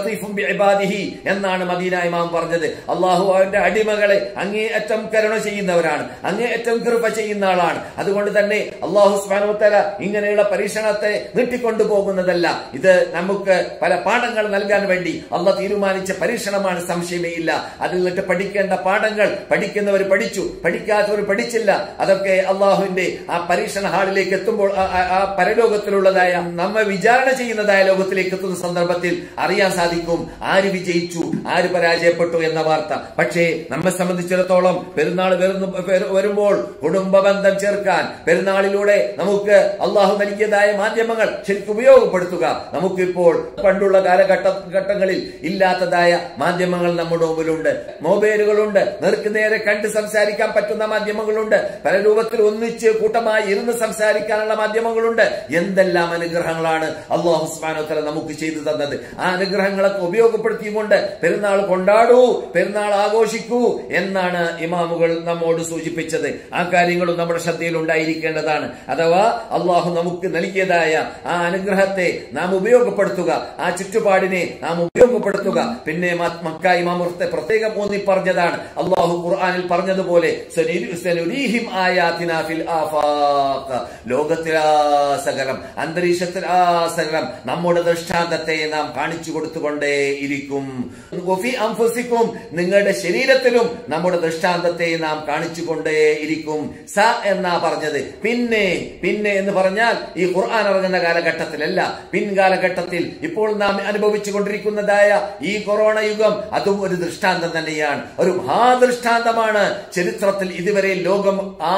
ഇബാദിഹി എന്നാണ് മദീന ഇമാം പറഞ്ഞത് അള്ളാഹു അവന്റെ അടിമകളെ അങ്ങേയറ്റം കരുണ ചെയ്യുന്നവരാണ് അങ്ങേയറ്റം കൃപ ചെയ്യുന്ന ആളാണ് അതുകൊണ്ട് തന്നെ അള്ളാഹു സ്മാനോത്തല ഇങ്ങനെയുള്ള പരീക്ഷണത്തെ നീട്ടിക്കൊണ്ടു പോകുന്നതല്ല ഇത് നമുക്ക് പല പാഠങ്ങൾ നൽകാൻ വേണ്ടി അള്ള തീരുമാനിച്ച പരീക്ഷണമാണ് സംശയമേ ഇല്ല അതിൽ നിന്നിട്ട് പഠിക്കേണ്ട പാഠങ്ങൾ പഠിക്കുന്നവർ പഠിച്ചു പഠിക്കാത്തവർ പഠിച്ചില്ല അതൊക്കെ അള്ളാഹുവിന്റെ ആ പരീക്ഷണ ഹാളിലേക്ക് എത്തുമ്പോൾ ആ- ആ- ആ പരലോകത്തിലുള്ളതായ നമ്മെ വിചാരണ ചെയ്യുന്നതായ ലോകത്തിലേക്ക് എത്തുന്ന സന്ദർഭത്തിൽ അറിയാൻ സാധിക്കും ആര് വിജയിച്ചു ആര് പരാജയപ്പെട്ടു എന്ന വാർത്ത പക്ഷേ നമ്മെ സംബന്ധിച്ചിടത്തോളം പെരുന്നാൾ വരുന്നു വരു- വരുമ്പോൾ കുടുംബ ബന്ധം ചേർക്കാൻ പെരുന്നാളിലൂടെ നമുക്ക് അള്ളാഹു നൽകിയതായ മാധ്യമങ്ങൾ ശരിക്കും ഉപയോഗപ്പെടുത്തുക നമുക്കിപ്പോൾ പണ്ടുള്ള കാലഘട്ട ഘട്ടങ്ങളിൽ ഇല്ലാത്തതായ മാധ്യമങ്ങൾ നമ്മുടെ മുമ്പിലുണ്ട് മൊബൈലുകളുണ്ട് നേർക്ക് നേരെ കണ്ട് സംസാരിക്കാൻ പറ്റുന്ന മാധ്യമങ്ങളുണ്ട് പല രൂപത്തിൽ ഒന്നിച്ച് കൂട്ടമായി ഇരുന്ന് സംസാരിക്കാനുള്ള മാധ്യമങ്ങളുണ്ട് എന്തെല്ലാം അനുഗ്രഹങ്ങളാണ് അള്ളാഹു സുബ്ഹാനഹു നമുക്ക് ചെയ്തു തന്നത് ആ അനുഗ്രഹങ്ങളൊക്കെ ഉപയോഗപ്പെടുത്തിക്കൊണ്ട് പെരുന്നാൾ കൊണ്ടാടൂ പെരുന്നാൾ ആഘോഷിക്കൂ എന്നാണ് ഇമാമുകൾ നമ്മോട് സൂചിപ്പിച്ചത് ആ കാര്യങ്ങളും നമ്മുടെ ശ്രദ്ധയിൽ ഉണ്ടായിരിക്കേണ്ടതാണ് അഥവാ അള്ളാഹു നമുക്ക് നൽകിയതായ ആ അനുഗ്രഹത്തെ നാം ഉപയോഗപ്പെടുത്തുക ആ ചുറ്റുപാടിനെ നാം ഉപയോഗപ്പെടുത്തുക പിന്നെ മ- മക്ക ഇമാമുറത്തെ പ്രത്യേകം ഊന്നി പറഞ്ഞതാണ് അള്ളാഹു ഖുർആനിൽ പറഞ്ഞതുപോലെ "സനുരി- സനുരീഹിം ആയാതിനാ ഫിൽ ആഫാഖ്." ലോകത്തിലാസകലം അന്തരീക്ഷത്തിലാസകലം നമ്മുടെ ദൃഷ്ടാന്തത്തെ നാം കാണിച്ചു കൊടുത്തുകൊണ്ടേ ഇരിക്കും വഫി അൻഫുസിക്കും നിങ്ങളുടെ ശരീരത്തിലും നമ്മുടെ ദൃഷ്ടാന്തത്തെ നാം കാണിച്ചു കൊണ്ടേ ഇരിക്കും സ എന്നാ പറഞ്ഞത് പിന്നെ പിന്നെ എന്ന് പറഞ്ഞാൽ ഈ ഖുർആൻ ഇറങ്ങുന്ന കാലഘട്ടത്തിലല്ല പിൻകാലഘട്ടത്തിൽ ഇപ്പോൾ നാം അനുഭവിച്ചു കൊണ്ടിരിക്കുന്നതായ ഈ കൊറോണ യുഗം അതും ഒരു ദൃഷ്ടാന്തം തന്നെയാണ് ഒരു മഹാദൃഷ്ടാന്തമാണ് ചരിത്രത്തിൽ ഇതുവരെ ലോകം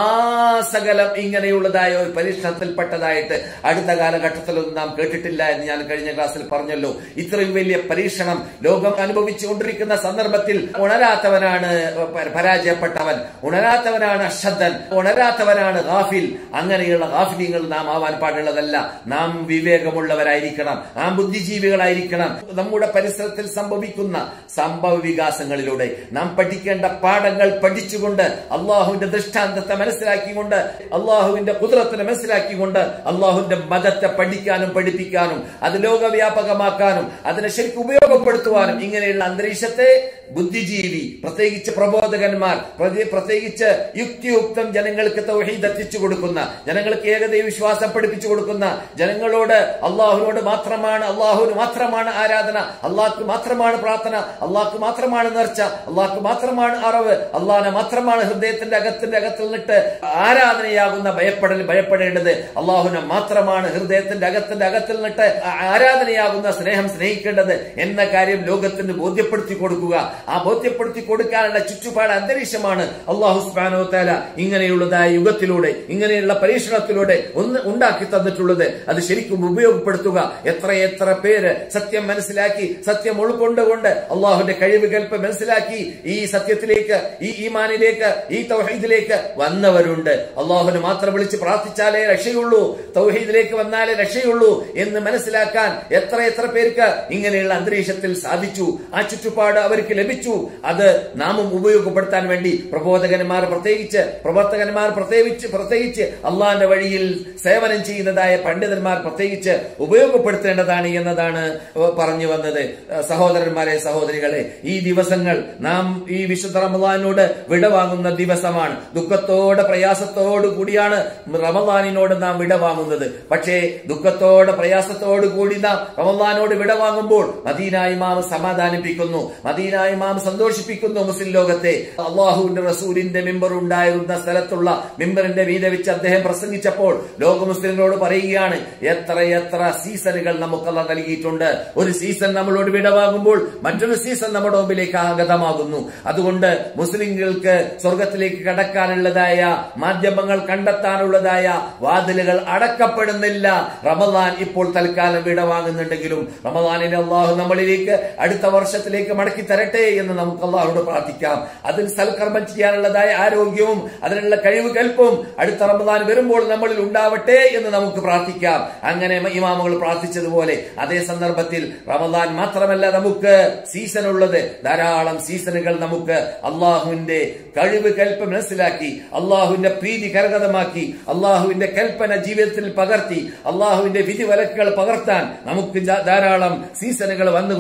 ആസകലം ഇങ്ങനെയുള്ളതായ ഒരു പരീക്ഷണത്തിൽപ്പെട്ടതായിട്ട് അടുത്ത കാലഘട്ടത്തിലൊന്നും നാം കേട്ടിട്ടില്ല എന്ന് ഞാൻ കഴിഞ്ഞ ക്ലാസ്സിൽ പറഞ്ഞല്ലോ ഇത്രയും വലിയ പരീക്ഷണം ലോകം അനുഭവിച്ചുകൊണ്ടിരിക്കുന്ന സന്ദർഭത്തിൽ ഉണരാത്തവനാണ് പ- പരാജയപ്പെട്ടവൻ ഉണരാത്തവനാണ് അശ്രദ്ധൻ ഉണരാത്തവനാണ് ഗാഫിൽ അങ്ങനെയുള്ള ഗാഫിലിങ്ങൾ നാം ആവാൻ പാടുള്ളതല്ല നാം വിവേകമുള്ളവരായിരിക്കണം നാം ബുദ്ധിജീവികളായിരിക്കണം നമ്മുടെ പരിസരത്തിൽ സംഭവിക്കുന്ന സംഭവ വികാസങ്ങളിലൂടെ നാം പഠിക്കേണ്ട പാഠങ്ങൾ പഠിച്ചുകൊണ്ട് അള്ളാഹുവിന്റെ ദൃഷ്ടാന്തത്തെ മനസ്സിലാക്കിക്കൊണ്ട് അള്ളാഹുവിന്റെ കുതിരത്തിനെ മനസ്സിലാക്കിക്കൊണ്ട് അള്ളാഹുവിന്റെ മതത്തെ പഠിക്കാനും പഠിപ്പിക്കാനും അത് ലോകവ്യാപകമാക്കാനും അതിനെ ശരിക്കും ഉപയോഗപ്പെടുത്തുവാനും ഇങ്ങനെയുള്ള അന്തരീക്ഷത്തെ ബുദ്ധിജീവി പ്രത്യേകിച്ച് പ്രബോധകന്മാർ പ്രതി- പ്രത്യേകിച്ച് യുക്തിയുക്തം ജനങ്ങൾക്ക് തൗഹീദ് എത്തിച്ചു കൊടുക്കുന്ന ജനങ്ങൾക്ക് ഏകദൈവ വിശ്വാസം പഠിപ്പിച്ചു കൊടുക്കുന്ന ജനങ്ങളോട് അള്ളാഹുവിനോട് മാത്രമാണ് അള്ളാഹുവിന് മാത്രമാണ് ആരാധന അള്ളാഹ്ക്ക് മാത്രമാണ് പ്രാർത്ഥന അള്ളാഹ്ക്ക് മാത്രമാണ് നേർച്ച അള്ളാഹ്ക്ക് മാത്രമാണ് അറിവ് അള്ളാഹിനെ മാത്രമാണ് ഹൃദയത്തിന്റെ അകത്തിന്റെ അകത്തിൽ നിന്നിട്ട് ആരാധനയാകുന്ന ഭയപ്പെടൽ ഭയപ്പെടേണ്ടത് അള്ളാഹുവിനെ മാത്രമാണ് ഹൃദയത്തിന്റെ അകത്തിന്റെ അകത്തിൽ നിന്നിട്ട് ആ- ആരാധനയാകുന്ന സ്നേഹം സ്നേഹിക്കേണ്ടത് എന്ന കാര്യം ലോകത്തിന് ബോധ്യപ്പെടുത്തി കൊടുക്കുക ആ ബോധ്യപ്പെടുത്തി കൊടുക്കാനുള്ള ചുറ്റുപാട് അന്തരീക്ഷമാണ് അള്ളാഹു സുബ്ഹാനഹു തആല ഇങ്ങനെയുള്ളതായ യുഗത്തിലൂടെ ഇങ്ങനെയുള്ള പരീക്ഷണത്തിലൂടെ ഒന്ന് ഉണ്ടാക്കി തന്നിട്ടുള്ളത് അത് ശരിക്കും ഉപയോഗപ്പെടുത്തുക എത്രയെത്ര പേര് സത്യം മനസ്സിലാക്കി സത്യം ഉൾക്കൊണ്ടുകൊണ്ട് അള്ളാഹുന്റെ കഴിവ് കൽപ്പ് മനസ്സിലാക്കി ഈ സത്യത്തിലേക്ക് ഈ ഈമാനിലേക്ക് ഈ തൗഹീദിലേക്ക് വന്നവരുണ്ട് അള്ളാഹുവിനെ മാത്രം വിളിച്ച് പ്രാർത്ഥിച്ചാലേ രക്ഷയുള്ളൂ തൗഹീദിലേക്ക് വന്നാലേ രക്ഷയുള്ളൂ എന്ന് മനസ്സിലാക്കാൻ എത്ര എത്ര പേർക്ക് ഇങ്ങനെയുള്ള അന്തരീക്ഷത്തിൽ സാധിച്ചു ആ ചുറ്റുപാട് അവർക്ക് ലഭിച്ചു അത് നാമും ഉപയോഗപ്പെടുത്താൻ വേണ്ടി പ്രബോധകന്മാർ പ്രത്യേകിച്ച് പ്രവർത്തകന്മാർ പ്രത്യേകിച്ച് പ്രത്യേകിച്ച് അള്ളാഹിന്റെ വഴിയിൽ സേവനം ചെയ്യുന്നതായ പണ്ഡിതന്മാർ പ്രത്യേകിച്ച് ഉപയോഗപ്പെടുത്തേണ്ടതാണ് എന്നതാണ് പറഞ്ഞു വന്നത് സഹോദരന്മാരെ സഹോദരികളെ ഈ ദിവസങ്ങൾ നാം ഈ വിശുദ്ധ റമദാനോട് വിടവാങ്ങുന്ന ദിവസമാണ് ദുഃഖത്തോടെ പ്രയാസത്തോടു കൂടിയാണ് റമദാനിനോട് നാം വിടവാങ്ങുന്നത് പക്ഷേ ദുഃഖത്തോടെ പ്രയാസത്തോടു കൂടി നാം റമദാനോട് വിടവാങ്ങുമ്പോൾ മദീന ഇമാം സമാധാനിപ്പിക്കുന്നു മദീന ഇമാം സന്തോഷിപ്പിക്കുന്നു മുസ്ലിം ലോകത്തെ അള്ളാഹുവിന്റെ റസൂലിന്റെ മെമ്പർ ഉണ്ടായിരുന്ന സ്ഥലത്തുള്ള മെമ്പറിന്റെ വീത വെച്ച് അദ്ദേഹം പ്രസംഗിച്ചപ്പോൾ ലോക മുസ്ലിങ്ങളോട് പറയുകയാണ് എത്ര എത്ര സീസണുകൾ നമുക്കല്ല നൽകിയിട്ടുണ്ട് ഒരു സീസൺ നമ്മളോട് വിടവാങ്ങുമ്പോൾ മറ്റൊരു സീസൺ നമ്മുടെ മുമ്പിലേക്ക് ആഗതമാകുന്നു അതുകൊണ്ട് മുസ്ലിങ്ങൾക്ക് സ്വർഗത്തിലേക്ക് കടക്കാനുള്ളതായ മാധ്യമങ്ങൾ കണ്ടെത്താനുള്ളതായ വാതിലുകൾ അടക്കപ്പെടുന്നില്ല റമദാൻ ഇപ്പോൾ തൽക്കാലം വിടവാങ്ങുന്നുണ്ടെങ്കിലും റമദാനിനെ അള്ളാഹു നമ്മളിലേക്ക് അടുത്ത വർഷത്തിലേക്ക് മടക്കി തരട്ടെ എന്ന് നമുക്ക് അള്ളാഹുയോട് പ്രാർത്ഥിക്കാം അതിൽ സൽക്കർമ്മം ചെയ്യാനുള്ളതായ ആരോഗ്യവും അതിനുള്ള കഴിവ് കൽപ്പും അടുത്ത റമദാൻ വരുമ്പോൾ നമ്മളിൽ ഉണ്ടാവട്ടെ എന്ന് നമുക്ക് പ്രാർത്ഥിക്കാം അങ്ങനെ ഇമാമുകൾ പ്രാർത്ഥിച്ചതുപോലെ അതേ സന്ദർഭത്തിൽ റമദാൻ മാത്രമല്ല നമുക്ക് സീസൺ ഉള്ളത് ധാരാളം സീസണുകൾ നമുക്ക് അള്ളാഹുവിന്റെ കഴിവ് കൽപ്പ മനസ്സിലാക്കി അള്ളാഹുവിന്റെ പ്രീതി കരഗതമാക്കി അള്ളാഹുവിന്റെ കൽപ്പന ജീവിതത്തിൽ പകർത്തി അള്ളാഹുവിന്റെ വിധി വലക്കുകൾ പകർത്താൻ നമുക്ക് ജാ- ധാരാളം സീസണുകൾ വന്നുകൊണ്ട്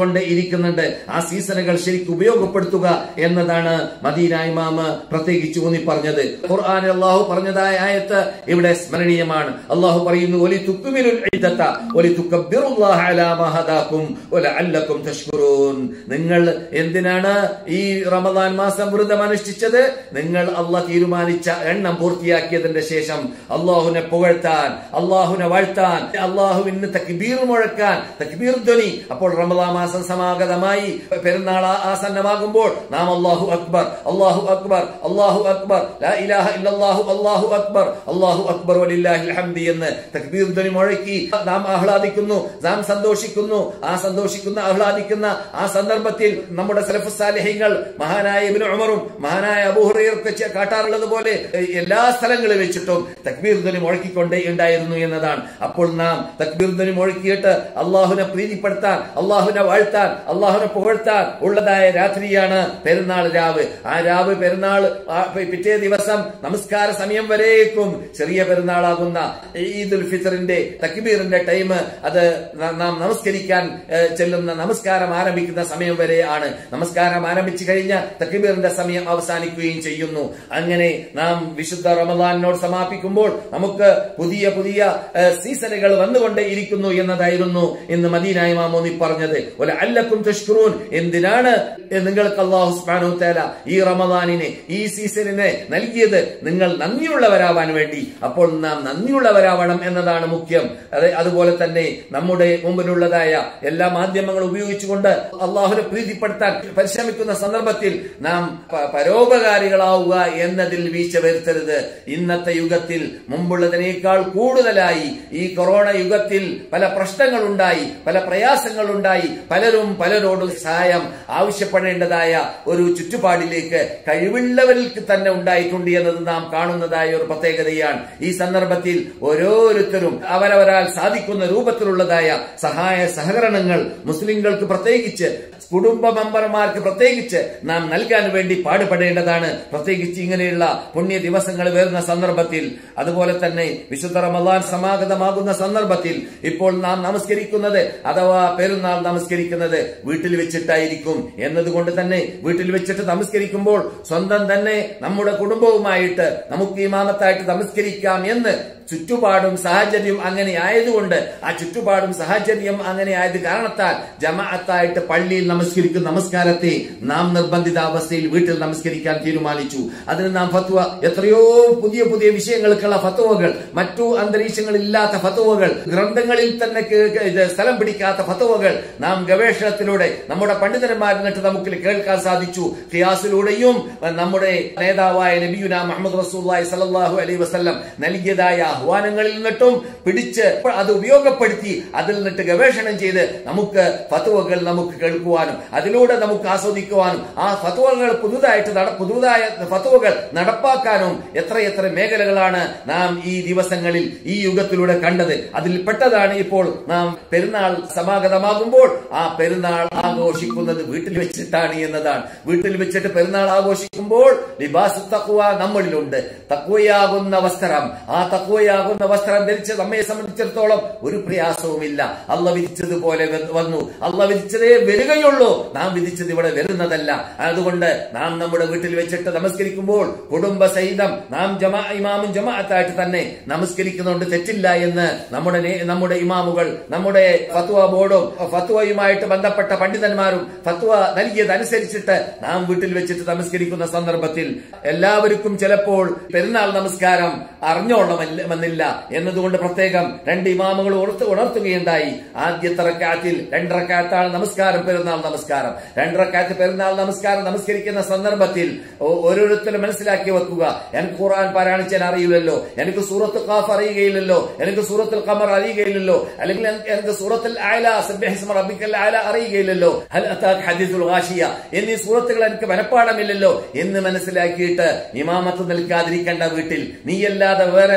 വന്നുകൊണ്ട് ഇരിക്കുന്നുണ്ട് ആ സീസണുകൾ ശരിക്കും ഉപയോഗപ്പെടുത്തുക എന്നതാണ് മദീന ഇമാമ് പ്രത്യേകിച്ച് ഊന്നി പറഞ്ഞത് ഖുർആൻ അള്ളാഹു പറഞ്ഞതായ ആയത്ത് ഇവിടെ സ്മരണീയമാണ് അള്ളാഹു പറയുന്നു ഒലി തുക്കുമിനുൽ ഇദ്ദത്ത ഒലി തുക്കബ്ബിറുല്ലാഹ അലാ മാ ഹദാക്കും വലഅല്ലക്കും തഷ്കുറൂൻ നിങ്ങൾ എന്തിനാണ് ഈ റമദാൻ മാസം വ്രതം അനുഷ്ഠിച്ചത് നിങ്ങൾ അള്ളാഹ് തീരുമാനിച്ച എണ്ണം പൂർത്തിയാക്കിയതിന്റെ ശേഷം അള്ളാഹുവിനെ പുകഴ്ത്താൻ അള്ളാഹുവിനെ വാഴ്ത്താൻ അള്ളാഹുവിന് തക്ബീർ മുഴക്കാൻ തക്ബീർ ധ്വനി അപ്പോൾ റമദാൻ മാസം സമാഗതമായി പെരുന്നാൾ ആ- ആസന്നമാകുമ്പോൾ നാം അള്ളാഹു അക്ബർ അള്ളാഹു അക്ബർ അള്ളാഹു അക്ബർ ലാ ഇലാഹ ഇല്ലല്ലാഹു അള്ളാഹു അക്ബർ അള്ളാഹു അക്ബർ വലില്ലാഹിൽ ഹംദി എന്ന് തക്ബീർ ധ്വനി മുഴക്കി നാം ആഹ്ലാദിക്കുന്നു നാം സന്തോഷിക്കുന്നു ആ സന്തോഷിക്കുന്ന ആഹ്ലാദിക്കുന്ന ആ സന്ദർഭത്തിൽ നമ്മുടെ സലഫ് സാലിഹ്യങ്ങൾ മഹാനായ ഇബ്നു ഉമറും മഹാനായ അബൂഹുറയൊക്കെ കാട്ടാറുള്ളത് പോലെ ഏഹ്, എല്ലാ സ്ഥലങ്ങളിൽ വെച്ചിട്ടും തക്ബീർ ധ്വനി മുഴക്കിക്കൊണ്ടേ ഉണ്ടായിരുന്നു എന്നതാണ് അപ്പോൾ നാം തക്ബീർ ധ്വനി മുഴക്കിയിട്ട് അള്ളാഹുനെ പ്രീതിപ്പെടുത്താൻ അള്ളാഹുനെ വാഴ്ത്താൻ അള്ളാഹുനെ പുകഴ്ത്താൻ ഉള്ളതായ രാത്രിയാണ് പെരുന്നാൾ രാവ് ആ രാവ് പെരുന്നാൾ ആ പി- പിറ്റേ ദിവസം നമസ്കാര സമയം വരേക്കും ചെറിയ പെരുന്നാളാകുന്ന ഈദുൽ ഫിത്തറിന്റെ തക്ബീറിന്റെ ടൈം അത് ന- നാം നമസ്കരിക്കാൻ ഏഹ്, ചെല്ലുന്ന നമസ്കാരം ആരംഭിക്കുന്ന സമയം വരെ ആണ് നമസ്കാരം ആരംഭിച്ചു കഴിഞ്ഞ തക്ബീറിന്റെ സമയം അവസാനിക്കുകയും ചെയ്യുന്നു അങ്ങനെ നാം വിശുദ്ധ റമദാനിനോട് സമാപിക്കുമ്പോൾ നമുക്ക് പുതിയ പുതിയ ഏഹ്, സീസണുകൾ വന്നുകൊണ്ടേ ഇരിക്കുന്നു എന്നതായിരുന്നു ഇന്ന് മദീന ഇമാമോനി പറഞ്ഞത് ഒരു അല്ലക്കും തഷ്കുറൂൻ എന്തിനാണ് നിങ്ങൾക്ക് അള്ളാഹു സുബ്ഹാനഹു തആല ഈ റമദാനിനെ ഈ സീസണിനെ നൽകിയത് നിങ്ങൾ നന്ദിയുള്ളവരാവാൻ വേണ്ടി അപ്പോൾ നാം നന്ദിയുള്ളവരാവണം എന്നതാണ് മുഖ്യം അതെ അതുപോലെ തന്നെ നമ്മുടെ മുമ്പിലുള്ളതായ എല്ലാ മാധ്യമങ്ങളും ഉപയോഗിച്ചുകൊണ്ട് അള്ളാഹുനെ പ്രീതിപ്പെടുത്താൻ പരിശ്രമിക്കുന്ന സന്ദർഭത്തിൽ നാം പ- പരോപകാരികളാവുക എന്നതിൽ വീഴ്ച വരുത്തരുത് ഇന്നത്തെ യുഗത്തിൽ മുമ്പുള്ളതിനേക്കാൾ കൂടുതലായി ഈ കൊറോണ യുഗത്തിൽ പല പ്രശ്നങ്ങളുണ്ടായി പല പ്രയാസങ്ങളുണ്ടായി പലരും പലരോട് സഹായം ആവശ്യപ്പെടേണ്ടതായ ഒരു ചുറ്റുപാടിലേക്ക് കഴിവുള്ളവരിൽ തന്നെ ഉണ്ടായിട്ടുണ്ട് എന്നത് നാം കാണുന്നതായ ഒരു പ്രത്യേകതയാണ് ഈ സന്ദർഭത്തിൽ ഓരോരുത്തരും അവരവരാൽ സാധിക്കുന്ന രൂപത്തിലുള്ളതായ സഹായ സഹകരണങ്ങൾ മുസ്ലിങ്ങൾക്ക് പ്രത്യേകിച്ച് കുടുംബ മെമ്പർമാർക്ക് പ്രത്യേകിച്ച് നാം നൽകാൻ വേണ്ടി പാടുപെടേണ്ടതാണ് പ്രത്യേകിച്ച് ഇങ്ങനെയുള്ള പുണ്യ ദിവസങ്ങൾ വരുന്ന സന്ദർഭത്തിൽ അതുപോലെ തന്നെ വിശുദ്ധ റമദാൻ സമാഗതമാകുന്ന സന്ദർഭത്തിൽ ഇപ്പോൾ നാം നമസ്കരിക്കുന്നത് അഥവാ പെരുന്നാൾ നമസ്കരിക്കുന്നത് വീട്ടിൽ വെച്ചിട്ടായിരിക്കും എന്നതുകൊണ്ട് തന്നെ വീട്ടിൽ വെച്ചിട്ട് നമസ്കരിക്കുമ്പോൾ സ്വന്തം തന്നെ നമ്മുടെ കുടുംബവുമായിട്ട് നമുക്ക് ഇമാമത്തായിട്ട് നമസ്കരിക്കാം എന്ന് ചുറ്റുപാടും സാഹചര്യം അങ്ങനെ ആയതുകൊണ്ട് ആ ചുറ്റുപാടും സാഹചര്യം അങ്ങനെ ആയത് കാരണത്താൽ ജമാഅത്തായിട്ട് പള്ളിയിൽ നമസ്കരിക്കുന്ന നമസ്കാരത്തെ നാം നിർബന്ധിതാവസ്ഥയിൽ വീട്ടിൽ നമസ്കരിക്കാൻ തീരുമാനിച്ചു അതിന് നാം ഫത്വ എത്രയോ പുതിയ പുതിയ വിഷയങ്ങൾക്കുള്ള ഫത്വകൾ മറ്റു അന്തരീക്ഷങ്ങളില്ലാത്ത ഫത്വകൾ ഗ്രന്ഥങ്ങളിൽ തന്നെ കേ- കേ- ഇത് സ്ഥലം പിടിക്കാത്ത ഫത്വകൾ നാം ഗവേഷണത്തിലൂടെ നമ്മുടെ പണ്ഡിതന്മാർ എന്നിട്ട് നമുക്ക് കേൾക്കാൻ സാധിച്ചു ഖിയാസിലൂടെയും നമ്മുടെ നേതാവായ നബിയുന മുഹമ്മദ് റസൂല്ലായി സല്ലല്ലാഹു അലൈഹി വസല്ലം നൽകിയതായ ആഹ്വാനങ്ങളിൽ നിന്നിട്ടും പിടിച്ച് അത് ഉപയോഗപ്പെടുത്തി അതിൽ നിന്നിട്ട് ഗവേഷണം ചെയ്ത് നമുക്ക് ഫത്വകൾ നമുക്ക് കേൾക്കുവാനും അതിലൂടെ നമുക്ക് ആസ്വദിക്കുവാനും ആ ഫത്വകൾ പുതുതായിട്ട് നട- പുതുതായ ഫത്വകൾ നടപ്പാക്കാനും എത്രയെത്ര മേഖലകളാണ് നാം ഈ ദിവസങ്ങളിൽ ഈ യുഗത്തിലൂടെ കണ്ടത് അതിൽ പെട്ടതാണ് ഇപ്പോൾ നാം പെരുന്നാൾ സമാഗതമാകുമ്പോൾ ആ പെരുന്നാൾ ആഘോഷിക്കുന്നത് വീട്ടിൽ വെച്ചിട്ടാണ് എന്നതാണ് വീട്ടിൽ വെച്ചിട്ട് പെരുന്നാൾ ആഘോഷിക്കുമ്പോൾ ലിബാസ് തക്വ നമ്മളിലുണ്ട് തക്വയാകുന്ന വസ്ത്രം ആ തക്വയാകുന്ന വസ്ത്രം ധരിച്ച് നമ്മെ സംബന്ധിച്ചിടത്തോളം ഒരു പ്രയാസവുമില്ല അല്ല വിധിച്ചതുപോലെ വ- വന്നു അല്ല വിധിച്ചതേ വരികയുള്ളൂ നാം വിധിച്ചത് ഇവിടെ വരുന്നതല്ല അതുകൊണ്ട് നാം നമ്മുടെ വീട്ടിൽ വെച്ചിട്ട് നമസ്കരിക്കുമ്പോൾ കുടുംബസഹിതം നാം ജമാ ഇമാമും ജമാഅത്തായിട്ട് തന്നെ നമസ്കരിക്കുന്നുണ്ട് തെറ്റില്ല എന്ന് നമ്മുടെ നേ- നമ്മുടെ ഇമാമുകൾ നമ്മുടെ ഫത്വ ബോർഡും ഫത്വയുമായിട്ട് ബന്ധപ്പെട്ട പണ്ഡിതന്മാരും ഫത്വ നൽകിയതനുസരിച്ചിട്ട് നാം വീട്ടിൽ വെച്ചിട്ട് നമസ്കരിക്കുന്ന സന്ദർഭത്തിൽ എല്ലാവർക്കും ചിലപ്പോൾ പെരുന്നാൾ നമസ്കാരം അറിഞ്ഞോളണമെന്നില്ല എന്നതുകൊണ്ട് പ്രത്യേകം രണ്ട് ഇമാമുകൾ ഉണർത്ത് ഉണർത്തുകയുണ്ടായി ആദ്യത്തെ റക്കാത്തിൽ രണ്ടറക്കാത്താണ് നമസ്കാരം പെരുന്നാൾ നമസ്കാരം രണ്ടറക്കാത്ത് പെരുന്നാൾ നമസ്കാരം നമസ്കരിക്കുന്ന സന്ദർഭത്തിൽ ഓ- ഓരോരുത്തരും മനസ്സിലാക്കി വെക്കുക എനിക്ക് ഖുർആൻ പാരായണിച്ചാൻ അറിയില്ലല്ലോ എനിക്ക് സൂറത്ത് ഖാഫ് അറിയുകയില്ലല്ലോ എനിക്ക് സൂറത്തുൽ ഖമർ അറിയുകയില്ലല്ലോ അല്ലെങ്കിൽ എൻ- എനിക്ക് സൂറത്തുൽ ആല സബ്ബിഹിസ്മ റബ്ബിക്കൽ ആല അറിയുകയില്ലല്ലോ ഹൽ അതാക് ഹദീസുൽ ഗാഷിയ എന്നീ സൂറത്തുകൾ എനിക്ക് മനഃപ്പാടമില്ലല്ലോ എന്ന് മനസ്സിലാക്കിയിട്ട് ഇമാമത്ത് നിൽക്കാതിരിക്കേണ്ട വീട്ടിൽ നീയല്ലാതെ വേറെ അവിടെ ഇമാമ